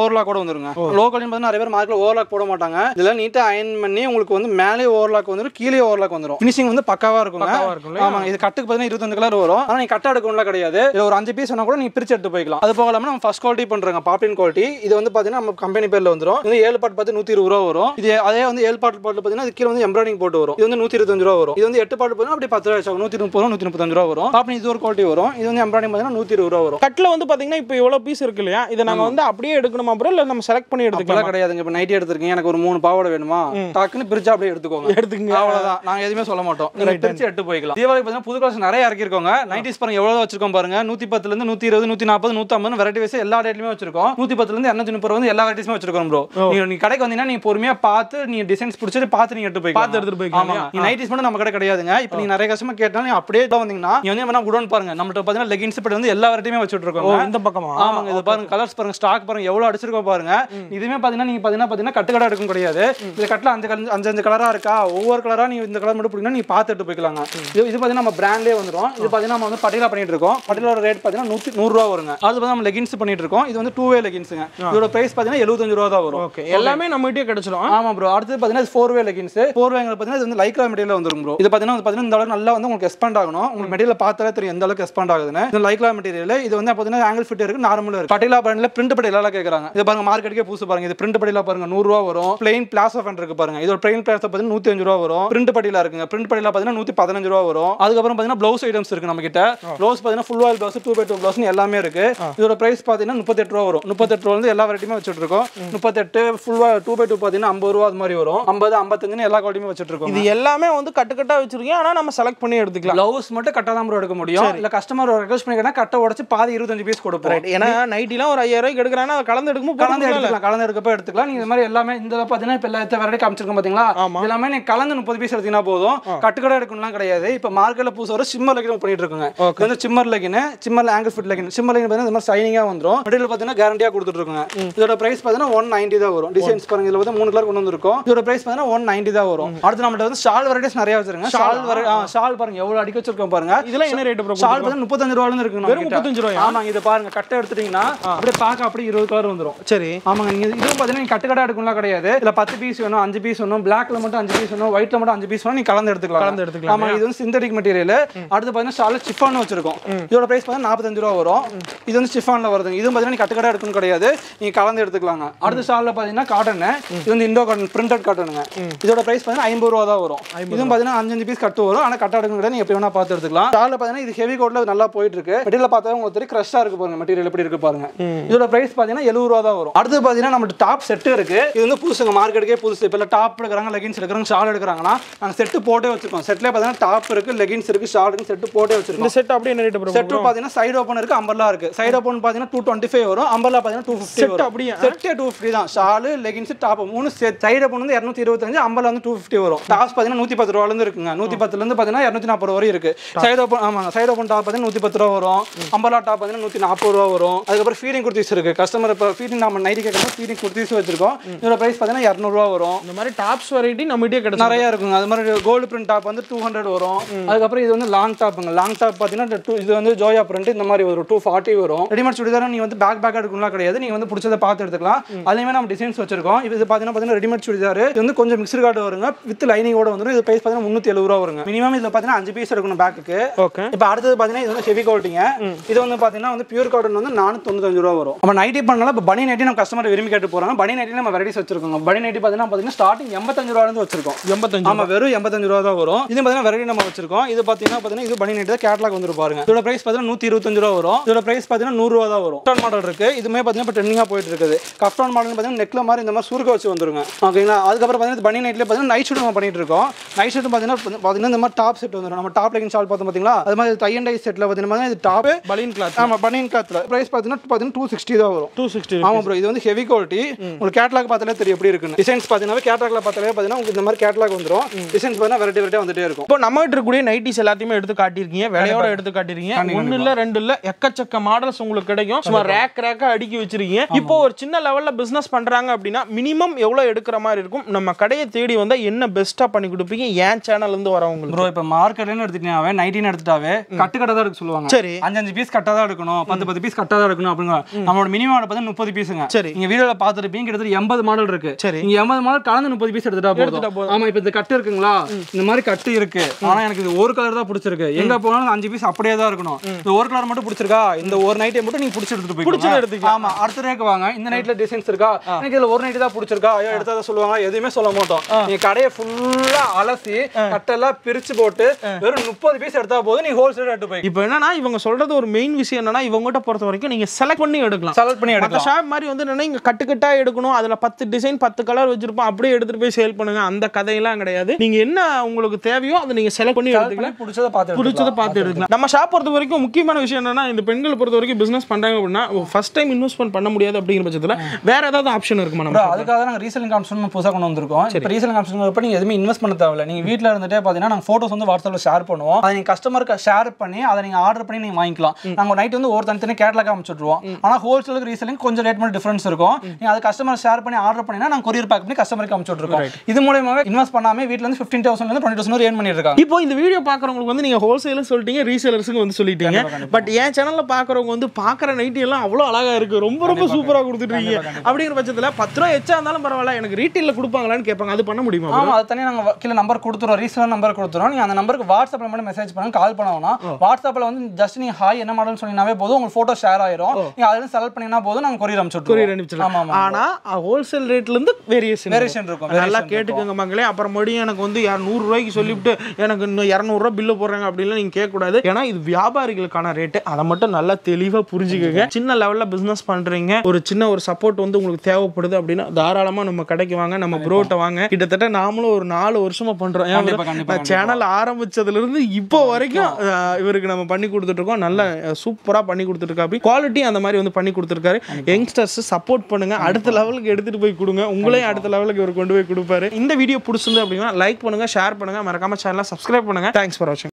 ஓவர்லாக் கூட வந்துருங்க லோ குவாலிட்டி பார்த்தீங்கன்னா நிறைய பேர் மார்க்கெட் ஓவர்லாக் போட மாட்டாங்க இதெல்லாம் நீட்டா அயன் பண்ணி உங்களுக்கு வந்து மேலே ஓவர்லாக் வந்துரும் கீழே ஓவர்லாக் வந்துரும் ஃபினிஷிங் வந்து பக்காவா இருக்குங்க பக்காவா இருக்கும் இல்லையா? ஆமாங்க இது கட்டுக்கு பார்த்தீங்கன்னா இருபத்தஞ்சு கலர் வரும் ஆனா நீ கட்ட எடுக்கணும்லாம் கிடையாது இதுல ஒரு அஞ்சு பீஸ் வேணா கூட நீங்க பிரிச்சு எடுத்து போய்க்கலாம் அது போக இல்லாம நம்ம ஃபர்ஸ்ட் குவாலிட்டி பண்றாங்க பாப்பின் குவாலிட்டி இது வந்து பாத்தீங்கன்னா நம்ம கம்பெனி பேர்ல வந்துரும் இது ஏழு பாட்டு பார்த்து நூத்தி இருபது ரூபா வரும் இது அதே வந்து ஏழு பாட்டு பாட்டு பாத்தீங்கன்னா இது கீழே வந்து எம்ப்ராய்டிங் போட்டு வரும் இது வந்து நூத்தி இருபத்தஞ்சு ரூபா வரும் இது வந்து எட்டு பாட்டு பார்த்தீங்கன்னா அப்படியே பத்து ரூபா ஆகும் நூத்தி முப்பது ரூபா நூத்தி முப்பத்தஞ்சு ரூபா வரும் பாப்பின் இது ஒரு குவாலிட்டி வரும் இது வந்து எம்ப்ராய்டிங் பார்த்தீங்கன்னா நூத்தி இருபது ரூபா வரும் கட்டில் வந்து பாத்தீங்கன்னா இப்போ எவ்வளவு பீஸ் இருக்கு இல்லையா இதை நாங்க வந்து அப்படியே எடுக்கணுமா ப்ரோ இல்ல நம்ம செலக்ட் பண்ணி அப்படிலாம் எடுத்துக்கலாம் கிடையாதுங்க இப்போ நைட்டி எடுத்திருக்கீங்க எனக்கு ஒரு மூணு பாவாடை வேணுமா டக்குன்னு பிரிச்சா அப்படியே எடுத்துக்கோங்க எடுத்துக்கங்க அவ்வளவுதான் நாங்க எதுவுமே சொல்ல மாட்டோம் நீங்க பிரிச்சு எடுத்து போய்க்கலாம் தீபாவளி பார்த்தீங்கன்னா புது கலர்ஸ் நிறைய இறக்கிருக்கோங்க நைட்டிஸ் பாருங்க எவ்வளவு வச்சிருக்கோம் பாருங்க நூத்தி பத்துல இருந்து நூத்தி இருபது நூத்தி நாற்பது நூத்தி ஐம்பது வெரைட்டி வைஸ் எல்லா ரேட்லயுமே வச்சிருக்கோம் நூத்தி பத்துல இருந்து இரநூத்தி முப்பது வந்து எல்லா வெரைட்டிஸுமே வச்சிருக்கோம் ப்ரோ நீங்க நீங்க கடைக்கு வந்தீங்கன்னா நீங்க பொறுமையா பார்த்து நீங்க டிசைன்ஸ் பிடிச்சிட்டு பார்த்து நீங்க எடுத்து போய்க்கலாம் பார்த்து எடுத்துட்டு போய்க்கலாம் ஆமா நீ நைட்டிஸ் மட்டும் நம்ம கடை கிடையாதுங்க இப்போ நீங்க நிறைய கஸ்டமர் கேட்டாலும் நீங்க அப்படியே தான் வந்தீங்கன்னா நீங்க வந்து வேணா உடன் பாருங்க நம்மள்ட்ட பார்த்தீங்கன்னா லெகின்ஸ் இப்படி வந்து எல்லா வெரைட்டியுமே வச்சுட்டு ஓ இருக்கோம் இந்த பக்கமா ஆமாங்க இது பாருங்க கலர்ஸ் பாருங்க ஸ்டாக் பாருங்க எவ்வளவு அடிச்சிருக்கோம் பாருங்க இதுவுமே பாத்தீங்கன்னா நீங்க பாத்தீங்கன்னா பாத்தீங்கன்னா கட்டுக்கடா எடுக்கும் கிடையாது இது கட்டில அஞ்சு கலர் அஞ்சு அஞ்சு கலரா இருக்கா ஒவ்வொரு கலரா நீங்க இந்த கலர் மட்டும் பிடிக்கணும் நீங்க பார்த்து எடுத்து போய்க்கலாங்க இது இது பாத்தீங்கன்னா நம்ம பிராண்ட்லேயே வந்துரும் இது பாத்தீங்கன்னா நம்ம வந்து பட்டியலா பண்ணிட்டு இருக்கோம் பட்டியலோட ரேட் பாத்தீங்கன்னா நூத்தி நூறு ரூபா வருங்க அது பாத்தீங்கன்னா நம்ம லெகின்ஸ் பண்ணிட்டு இருக்கோம் இது வந்து டூ வே லெகின்ஸுங்க இதோட பிரைஸ் பாத்தீங்கன்னா எழுபத்தஞ்சு ரூபா தான் வரும் ஓகே எல்லாமே நம்ம கிட்டே கிடைச்சிடும் ஆமா ப்ரோ அடுத்து பாத்தீங்கன்னா ஃபோர் வே லெகின்ஸ் ஃபோர் வேங்க பாத்தீங்கன்னா இது வந்து லைக்ரா மெட்டீரியல் வந்துரும் ப்ரோ இது பாத்தீங்கன்னா வந்து பாத்தீங்கன்னா இந்த அளவுக்கு நல்லா வந்து உங்களுக்கு எக்ஸ்பாண்ட் ஆகணும் உங்களுக்கு மெட்டீரியல் பார்த்தாலே தெரியும் எந்த அளவுக்கு எக்ஸ்பாண்ட் ஆகுதுன்னு இது லைக்ரா மெட்டீரியல் இது வந்து பாத்தீங்கன்னா ஆங்கிள் ஃபிட் இருக்கு நார்மலா இருக்கு பட்டியலா பிராண்ட்ல பிரிண்ட் பட்டியலா கேக்குறாங்க இது பாருங்க மார்க்கெட்டுக்கே புதுசு பாருங்க இது பிரிண்ட் பட்டியலா பாருங்க நூறு ரூபா வரும் பிளைன் பிளாஸ் ஆஃப் இருக்கு பாருங்க இதோட பிளைன் பிளாஸ் பாத்தீங்கன்னா நூத்தி அஞ்சு ரூபா வரும் பிரிண்ட் பட்டியலா இருக்குங்க பிரிண்ட் பட்டியலா பாத்தீங்கன்னா நூத்தி பதினஞ்சு ரூபா வரும் அதுக்கப்புறம் பாத்தீங்கன்னா ப்ளவுஸ் ஐட்டம்ஸ் இருக்கு நம்ம கிட்ட ப்ளவுஸ் பாத்தீங்கன்னா ஃபுல் ஆயில் blouse two by two blouse எல்லாமே இருக்கு இதோட பிரைஸ் பாத்தீங்கன்னா முப்பத்தெட்டு ரூபா வரும் முப்பத்தெட்டு ரூபா வந்து எல்லா வெரைட்டியுமே வச்சுட்டு இருக்கோம் முப்பத்தெட்டு ஃபுல் டூ பை டூ பாத்தீங்கன்னா ஐம்பது ரூபா அது மாதிரி வரும் ஐம்பது ஐம்பத்தஞ்சுன்னு எல்லா குவாலிட்டியுமே வச்சுட்டு இருக்கோம் இது எல்லாமே வந்து கட்டுக்கட்டா வச்சிருக்கீங்க ஆனா நம்ம செலக்ட் பண்ணி எடுத்துக்கலாம் ப்ளவுஸ் மட்டும் கட்டா தான் bro எடுக்க முடியும் இல்ல கஸ்டமர் ரெக்வஸ்ட் பண்ணிக்கிட்டா கட்டை உடைச்சு பாதி இருபத்தஞ்சு பீஸ் கொடுப்போம் ரைட் ஏன்னா நைட்டிலாம் ஒரு ஐயாயிரம் ரூபாய்க்கு எடுக்கிறாங்கன்னா அதை கலந்து எடுக்கும்போது கலந்து போட்டுக்கலாம்ல? எடுத்துக்கலாம் கலந்து எடுக்கப்போ எடுத்துக்கலாம் நீங்க இந்த மாதிரி எல்லாமே இந்த பாத்தீங்கன்னா இப்ப எல்லா வெரைட்டி காமிச்சிருக்கோம் பாத்தீங்களா ஆமா. இது எல்லாமே நீங்க கலந்து முப்பது பீஸ் எடுத்தீங்கன்னா போதும் கட்டுக்கடை எடுக்கணும்லாம் கிடையாது இப்ப மார்க்கெட்ல புதுசா ஒரு சிம்மர் லெகின் பண்ணிட்டு இருக்கோங்க Okay. இது வந்து சிம்மர் லெகின் சிம்மர்ல ankle fit legging shimmer legging பாத்தீங்கன்னா இந்த மாதிரி சைனிங்கா வந்துரும் மெட்டீரியல் பாத்தீங்கன்னா கேரண்டியா கொடுத்துட்டு இருக்கோங்க இதோட பிரைஸ் பாத்தீங்கன்னா ஒன் நைன்டி தான் வரும் டிசைன்ஸ் பாருங்க இதுல வந்து மூணு கலர் கொண்டு வந்திருக்கும் இதோட பிரைஸ் பாத்தீங்கன்னா ஒன் நைன்டி தான் வரும் அடுத்து நம்மள்ட்ட வந்து ஷால் வெரைட்டிஸ் நிறைய வச்சிருங்க ஷால் வெரை ஷால் பாருங்க எவ்வளவு அடிக்க வச்சிருக்கோம் பாருங்க இதெல்லாம் என்ன ரேட் ப்ரோ ஷால் பாத்தீங்கன்னா முப்பத்தஞ்சு ரூபாயில இருந்து இருக்கு நம்ம வெறும் கிட்ட. 35 ரூபாயா? ஆமாங்க இது பாருங்க கட்டை எடுத்துட்டீங்கன்னா அப்படியே பார்க்க அப்படியே இருபது கலர் வந்துரும் சரி ஆமாங்க நீங்க இதுவும் பாத்தீங்கன்னா நீங்க கட்டு கடை எடுக்கலாம் கிடையாது இல்ல பத்து பீஸ் வேணும் அஞ்சு பீஸ் வேணும் பிளாக்ல மட்டும் அஞ்சு பீஸ் வேணும் ஒயிட்ல மட்டும் அஞ்சு பீஸ் வேணும் நீங்க கலந்து எடுத்துக்கலாம் கலந்து எடுத்துக்கலாம் ஆமா இது வந்து சிந்தடிக் மெட்டீரியல் அடுத்து பாத்தீங்கன்னா ஷால சிஃபான் வச்சிருக்கோம் இதோட பிரைஸ் பாத்தீங்கன்னா நாற்பத்தஞ்சு ரூபா வரும் இது வந்து சிஃபான்ல வருதுங்க இதுவும் பாத்தீங்கன்னா நீங்க கட்டு கடை எடுக்கணும் கிடையாது நீங்க கலந்து எடுத்துக்கலாங்க அடுத்த ஷால்ல பாத்தீங்கன்னா காட்டன் இது வந்து இண்டோ காட்டன் பிரிண்டட் காட்டனுங்க இதோட பிரைஸ் பாத்தீங்கன்னா ஐம்பது ரூபா தான் வரும் இதுவும் பாத்தீங்கன்னா அஞ்சு அஞ்சு பீஸ் கட்டு வரும் ஆனா கட்ட எடுக்கணும் கிடையாது நீங்க எப்படி வேணா பார்த்து எடுத்துக்கலாம் ஷால்ல பாத்தீங்கன்னா இது ஹெவி கோட்ல நல்லா போயிட்டு இருக்கு மெட்டீரியல் பார்த்தா உங்களுக்கு தெரியும் கிரஷா இருக்கு பாருங்க மெட்டீரியல் எப்படி இருக்கு பாருங்க இதோட பிரைஸ் பாத்தீங்கன்னா எழுபது ரூபா தான் வரும் அடுத்து பாத்தீங்கன்னா நம்மகிட்ட டாப் செட் இருக்கு இது வந்து புதுசுங்க மார்க்கெட்டுக்கே புதுசு இப்போ டாப் எடுக்கிறாங்க லெகின்ஸ் எடுக்கிறாங்க ஷால் எடுக்கிறாங்கன்னா நாங்க செட்டு போட்டே வச்சிருக்கோம் செட்ல பாத்தீங்கன்னா டாப் இருக்கு லெகின்ஸ் இருக்கு ஷால் இருக்கு செட்டு போட்டே இந்த வச்சிருக்கோம் செட் அப்படியே என்ன ரேட் ப்ரோ செட் பாத்தீங்கன்னா சைடு ஓப்பன் இருக்கு அம்பர்லா இருக்கு சைடு ஓப்பன் பாத்தீங்கன்னா டூ டுவெண்ட்டி ஃபைவ் வரும் அம்பர்லா பாத்தீங்கன்னா டூ ஃபிஃப்டி Set வரும் அப்படியே, செட்டே டூ ஃபிஃப்டி தான் ஷாலு லெகின்ஸ் டாப் மூணு செட் சைடு ஓப்பன் வந்து இரநூத்தி இருபத்தஞ்சு அம்பர்லா வந்து டூ ஃபிஃப்டி வரும் டாப்ஸ் பாத்தீங்கன்னா நூத்தி பத்து ரூபால இருந்து இருக்குங்க நூத்தி பத்துல இருந்து பாத்தீங்கன்னா இரநூத்தி நாற்பது ரூபா வரை இருக்கு சைடு ஓப்பன் ஆமாங்க சைடு ஓப்பன் டாப் பாத்தீங்கன்னா நூத்தி பத்து ரூபா வரும் அம்பர்லா டாப் பாத்தீங்கன்னா நூத்தி நாற்பது ரூபா வரும் அதுக்கப்புறம் ஃபீடிங் குர்த்திஸ் இருக்கு கஸ்டமர் இப்போ ஃபீடிங் நம்ம நைட்டி கேட்கணும் ஃபீடிங் குர்த்திஸ் வச்சிருக்கோம் இதோட பிரைஸ் பாத்தீங்கன்னா இரநூறுவா வரும் இந்த மாதிரி டாப்ஸ் வெரைட்டி நம்ம கிட்டே கிடைச்சிடும் நிறைய இருக்குங்க அது மாதிரி கோல்டு பிரிண்ட் டாப் வந்து டூ ஹண்ட்ரட் வரும் அதுக்கப்புறம் இது வந்து லாங் டாப்புங்க லாங் டாப் பார்த்தீங்கன்னா டூ இது வந்து ஜோயா பிரிண்ட் இந்த மாதிரி வரும் டூ ஃபார்ட்டி வரும் ரெடிமேட் சுடிதாரம் நீ வந்து பேக் பேக் எடுக்கலாம் கிடையாது நீங்க வந்து பிடிச்சதை பார்த்து எடுத்துக்கலாம் அதுலேயுமே நம்ம டிசைன்ஸ் வச்சிருக்கோம் இது பார்த்தீங்கன்னா பார்த்தீங்கன்னா ரெடிமேட் சுடிதார் இது வந்து கொஞ்சம் மிக்சர் கார்டு வருங்க வித் லைனிங்கோட வந்துடும் இது பிரைஸ் பார்த்தீங்கன்னா முந்நூற்றி எழுபது ரூபா வருங்க மினிமம் இதில் பார்த்தீங்கன்னா அஞ்சு பீஸ் எடுக்கணும் பேக்குக்கு ஓகே இப்போ அடுத்தது பார்த்தீங்கன்னா இது வந்து ஹெவி குவாலிட்டிங்க இது வந்து பார்த்தீங்கன்னா வந்து பியூர் காட்டன் வந்து நானூற்றி தொண்ணூத்தஞ்சு ரூபா வரும் நம்ம நைட்டி பண்ணாலும் இப்போ பனி நைட்டி நம்ம கஸ்டமர் விரும்பி கேட்டு போகிறாங்க பனி நைட்டி நம்ம வெரைட்டிஸ் வச்சிருக்கோம் பனி நைட்டி பார்த்தீங்கன்னா பார்த்தீங்கன்னா ஸ்டார்டிங் எண்பத்தஞ்சு ரூபாயிலிருந்து வச்சிருக்கோம் எண்பத்தஞ்சு ஆமா வெறும் எண்பத்தஞ்சு ரூபா தான் வரும் இது பார்த்தீங்கன்னா வெரைட்டி நம்ம வச்சிருக்கோம் இது பார்த்தீங்கன்னா பார்த்தீங்கன்னா இது பனி நைட் தான் கேட்லாக் வந்து பாருங்க இதோட பிரைஸ் பார்த்தீங்கன்னா நூற்றி இருபத்தஞ்சு ரூபா வரும் இதோட பிரைஸ் பார்த்தீங்கன்னா நூறு ரூபா தான் வரும் கஃப்டான் மாடல் இருக்கு இதுமே பார்த்தீங்கன்னா இப்போ ட்ரெண்டிங்காக போயிட்டு இருக்குது கஃப்டான் மாடல் பார்த்தீங்கன்னா நெக்ல மாதிரி இந்த மாதிரி சுருக்க வச்சு வந்துருங்க ஓகேங்களா அதுக்கப்புறம் பார்த்தீங்கன்னா பனி நைட்ல பார்த்தீங்கன்னா நைட் ஷூட் நம்ம பண்ணிட்டு இருக்கோம் நைட் ஷூட் பார்த்தீங்கன்னா பார்த்தீங்கன்னா இந்த மாதிரி டாப் செட் வந்துடும் நம்ம டாப் லெகின் ஷால் பார்த்தோம் பார்த்தீங்களா அது மாதிரி டை அண்ட் டை செட்டில் பார்த்தீங்கன்னா இது டாப் பலீன் கிளாத் ஆமா பனியன் கிளாத்தில் பிரைஸ் பார்த்தீங்கன்னா பார்த்தீங்கன்னா டூ சிக்ஸ்டி தான் வரும் டூ சிக்ஸ்டி ஆமா ப்ரோ இது வந்து ஹெவி குவாலிட்டி உங்களுக்கு கேட்லாக் பார்த்தாலே தெரியும் எப்படி இருக்குன்னு டிசைன்ஸ் பார்த்தீங்கன்னா கேட்லாக்ல பார்த்தாலே பார்த்தீங்கன்னா உங்களுக்கு இந்த மாதிரி கேட்லாக் வந்துரும் டிசைன்ஸ் பார்த்தீங்கன்னா வெரைட்டி வெரைட்டி வந்துட்டே இருக்கும் இப்போ நம்ம கிட்ட இருக்கக்கூடிய நைட்டிஸ் எல்லாத்தையுமே எடுத்து காட்டியிருக்கீங்க விலையோட எடுத்து காட்டியிருக்கீங்க ஒன்னு இல்ல ரெண்டு இல்ல எக்கச்சக்க மாடல்ஸ் உங்களுக்கு கிடைக்கும் சும்மா ரேக் ரேக்கா அடுக்கி வச்சிருக்கீங்க இப்போ ஒரு சின்ன லெவல்ல பிசினஸ் பண்றாங்க அப்படின்னா மினிமம் எவ்வளவு எடுக்கிற மாதிரி இருக்கும் நம்ம கடையை தேடி வந்தா என்ன பெஸ்ட்டா பண்ணி கொடுப்பீங்க வரைக்கும் ஏன் சேனல்ல இருந்து வரவங்களுக்கு ப்ரோ இப்போ மார்க்கெட்லன்னு எடுத்துட்டாவே நைட்டின்னு எடுத்துட்டாவே கட்டு கட்டை தான் எடுக்க சொல்லுவாங்க சரி அஞ்சு அஞ்சு பீஸ் கட்டா தான் எடுக்கணும் பத்து பத்து பீஸ் கட்டா தான் எடுக்கணும் அப்படிங்க நம்மளோட மினிமம் பார்த்தா முப்பது பீஸுங்க சரி. நீங்க வீடியோல பார்த்துருப்பீங்க கிட்டத்தட்ட எண்பது மாடல் இருக்கு சரி. நீங்க எண்பது மாடல் கலந்து முப்பது பீஸ் எடுத்துட்டா எடுத்துட்டா போதும் ஆமா இப்போ இந்த கட்டு இருக்குங்களா இந்த மாதிரி கட்டு இருக்கு ஆனா எனக்கு இது ஒரு கலர் தான் பிடிச்சிருக்கு எங்க போனாலும் அஞ்சு பீஸ் அப்படியே தான் இருக்கணும் இந்த ஒரு கலர் மட்டும் பிடிச்சிருக்கா இந்த ஒரு நைட்டை மட்டும் நீங்க பிடிச்சி எடுத்துட்டு போய் பிடிச்சதை எடுத்துக்கலாம். ஆமா அடுத்த ரேக்கு வாங்க இந்த நைட்ல டிசைன்ஸ் இருக்கா எனக்கு இதுல ஒரு நைட் தான் பிடிச்சிருக்கா ஐயோ எடுத்தா சொல்லுவாங்க எதுவுமே சொல்ல மாட்டோம் நீங்க கடையை ஃபுல்லா அலசி கட்டெல்லாம் பிரிச்சு போட்டு வெறும் முப்பது பீஸ் எடுத்தா போதும் நீ ஹோல்சேல் எடுத்து போய் இப்போ என்னன்னா இவங்க சொல்றது ஒரு மெயின் விஷயம் என்னன்னா இவங்ககிட்ட பொறுத்த வரைக்கும் நீங்க செலக்ட் பண்ணி எடுக்கலாம் செலக்ட் பண்ணி மற்ற எடுக்கலாம் ஷாப் மாதிரி வந்து என்னன்னா இங்க கட்டுக்கட்டா எடுக்கணும் அதுல பத்து டிசைன் பத்து கலர் வச்சிருப்போம் அப்படியே எடுத்துட்டு போய் சேல் பண்ணுங்க அந்த கதையெல்லாம் கிடையாது நீங்க என்ன உங்களுக்கு தேவையோ அதை நீங்க செலக்ட் பண்ணி எடுத்துக்கலாம் பிடிச்சத பார்த்து பிடிச்சதை பார்த்து எடுக்கலாம் நம்ம ஷாப் பொறுத்த வரைக்கும் முக்கியமான விஷயம் என்னன்னா இந்த பெண்கள் பொறுத்த வரைக்கும் பிசினஸ் பண்றாங்க அப்படின்னா ஃபர்ஸ்ட் டைம் இன்வெஸ்ட்மெண்ட் பண்ண முடியாது அப்படிங்கிற பட்சத்துல வேற ஏதாவது ஆப்ஷன் இருக்குமா நம்ம ப்ரோ அதுக்காக நாங்கள் ரீசெலிங் கான்சன் புதுசாக கொண்டு வந்திருக்கோம் இப்போ ரீசெலிங் கான்சன் அப்போ நீங்கள் எதுவுமே இன்வெஸ்ட் பண்ண தேவையில்ல நீங்கள் வீட்டில் இருந்துட்டே பார்த்தீங்கன்னா நாங்கள் ஃபோட்டோஸ் வந்து வாட்ஸ்அப்பில் ஷேர் பண்ணுவோம் அதை நீங்கள் கஸ்டமருக்கு ஷேர் பண்ணி அதை நீங்கள் ஆர்டர் பண்ணி நீங்கள் வாங்கிக்கலாம் நாங்கள் நைட் வந்து ஒரு தனித்தனி கேட்லாக் அமைச்சுட்ருவோம் ஆனால் ஹோல்சேலுக்கு ரீசெலிங் கொஞ்சம் ரேட் மட்டும் டிஃபரன்ஸ் இருக்கும் நீங்கள் அது கஸ்டமர் ஷேர் பண்ணி ஆர்டர் பண்ணினா நாங்கள் கொரியர் பேக் பண்ணி கஸ்டமருக்கு அமைச்சுட்ருக்கோம் இது மூலியமாவே இன்வெஸ்ட் பண்ணாமல் வீட்டில் வந்து ஃபிஃப்டீன் தௌசண்ட்லேருந்து டுவெண்ட்டி தௌசண்ட் ஏர்ன் பண்ணியிருக்காங்க இப்போ இந்த வீடியோ பார்க்குறவங்களுக்கு வந்து நீங்கள் ஹோல்சேலும் சொல்லிட்டீங்க ரீசேலர்ஸுக்கு வந்து சொல்லிட்டீங்க பட் என் சேனலில் பார்க்குறவங்க வந்து பார்க்குற நைட்டி எல்லாம் அவ்வளோ அழகாக இருக்குது ரொம்ப ரொம்ப சூப்பராக கொடுத்துட்ருக்கீங்க அப்படிங்கிற பட்சத்தில் பத்து ரூபா எச்சா இருந்தாலும் பரவாயில்ல எனக்கு ரீட்டெயிலில் கொடுப்பாங்களான்னு கேட்பாங்க அது பண்ண முடியுமா bro? ஆமா அது தனியாக நாங்கள் கீழே நம்பர் கொடுத்துருவோம் ரீசெலர் நம்பர் கொடுத்துருவோம் நீங்கள் அந்த நம்பருக்கு வாட்ஸ்அப்பில் மட்டும் மெசேஜ் பண்ணுங்க கால் பண்ணோம்னா வாட்ஸ்அப்பில் வந்து ஜஸ்ட் நீங்கள் ஹாய் என்ன மாடல்னு சொன்னீங்கன்னாவே போதும் உங்களுக்கு ஃபோட்டோ ஷேர் ஆயிரும் நீங்கள் அதில் செலக்ட் பண்ணீங்கன்னா போதும் நாங்கள் கொரியர் அனுப்பிச்சு கொரியர் விட்டுருவோம் ஆமா அனுப்பிச்சிடலாம் ஆமா ஆனால் ஹோல்சேல் ரேட்லேருந்து வேரியேஷன் வேரியேஷன் இருக்கும் நல்லா கேட்டுக்கோங்க மக்களே அப்புறம் மறுபடியும் எனக்கு வந்து யார் நூறுரூவாய்க்கு சொல்லிவிட்டு எனக்கு இன்னும் இரநூறுவா பில்லு போடுறாங்க அப்படின்லாம் நீங்கள் கேட்கக்கூடாது ஏன்னா இது வியாபாரிகளுக்கான ரேட்டு அதை மட்டும் நல்லா தெளிவாக புரிஞ்சுக்கோங்க சின்ன லெவலில் பிஸ்னஸ் பண்ணுறீங்க ஒரு சின்ன ஒரு சப்போர்ட் வந்து உங்களுக்கு தேவைப்படுது அப்படின்னா தாராளமாக நம்ம கடைக்கு வாங்க நம்ம ப்ரோட்ட வாங்க கிட்டத்தட்ட நாமளும் ஒரு நாலு வருஷமா பண்ணுறோம் கண்டிப்பா, கண்டிப்பா, சேனல் ஆரம்பிச்சதுலேருந்து இப்போ வரைக்கும் அஹ், இவருக்கு நம்ம பண்ணி கொடுத்துட்ருக்கோம் நல்ல சூப்பராக பண்ணி கொடுத்துருக்காப்பி குவாலிட்டி அந்த மாதிரி வந்து பண்ணி கொடுத்துருக்காரு யங்ஸ்டர்ஸ் சப்போர்ட் பண்ணுங்க அடுத்த லெவலுக்கு எடுத்துட்டு போய் கொடுங்க உங்களையும் அடுத்த லெவலுக்கு இவர் கொண்டு போய் கொடுப்பாரு இந்த வீடியோ பிடிச்சிருந்து அப்படின்னா லைக் பண்ணுங்க ஷேர் பண்ணுங்க மறக்காம சேனலை சப்ஸ்கிரைப் பண்ணுங்க தேங்க்ஸ் ஃபார் வாட்சிங்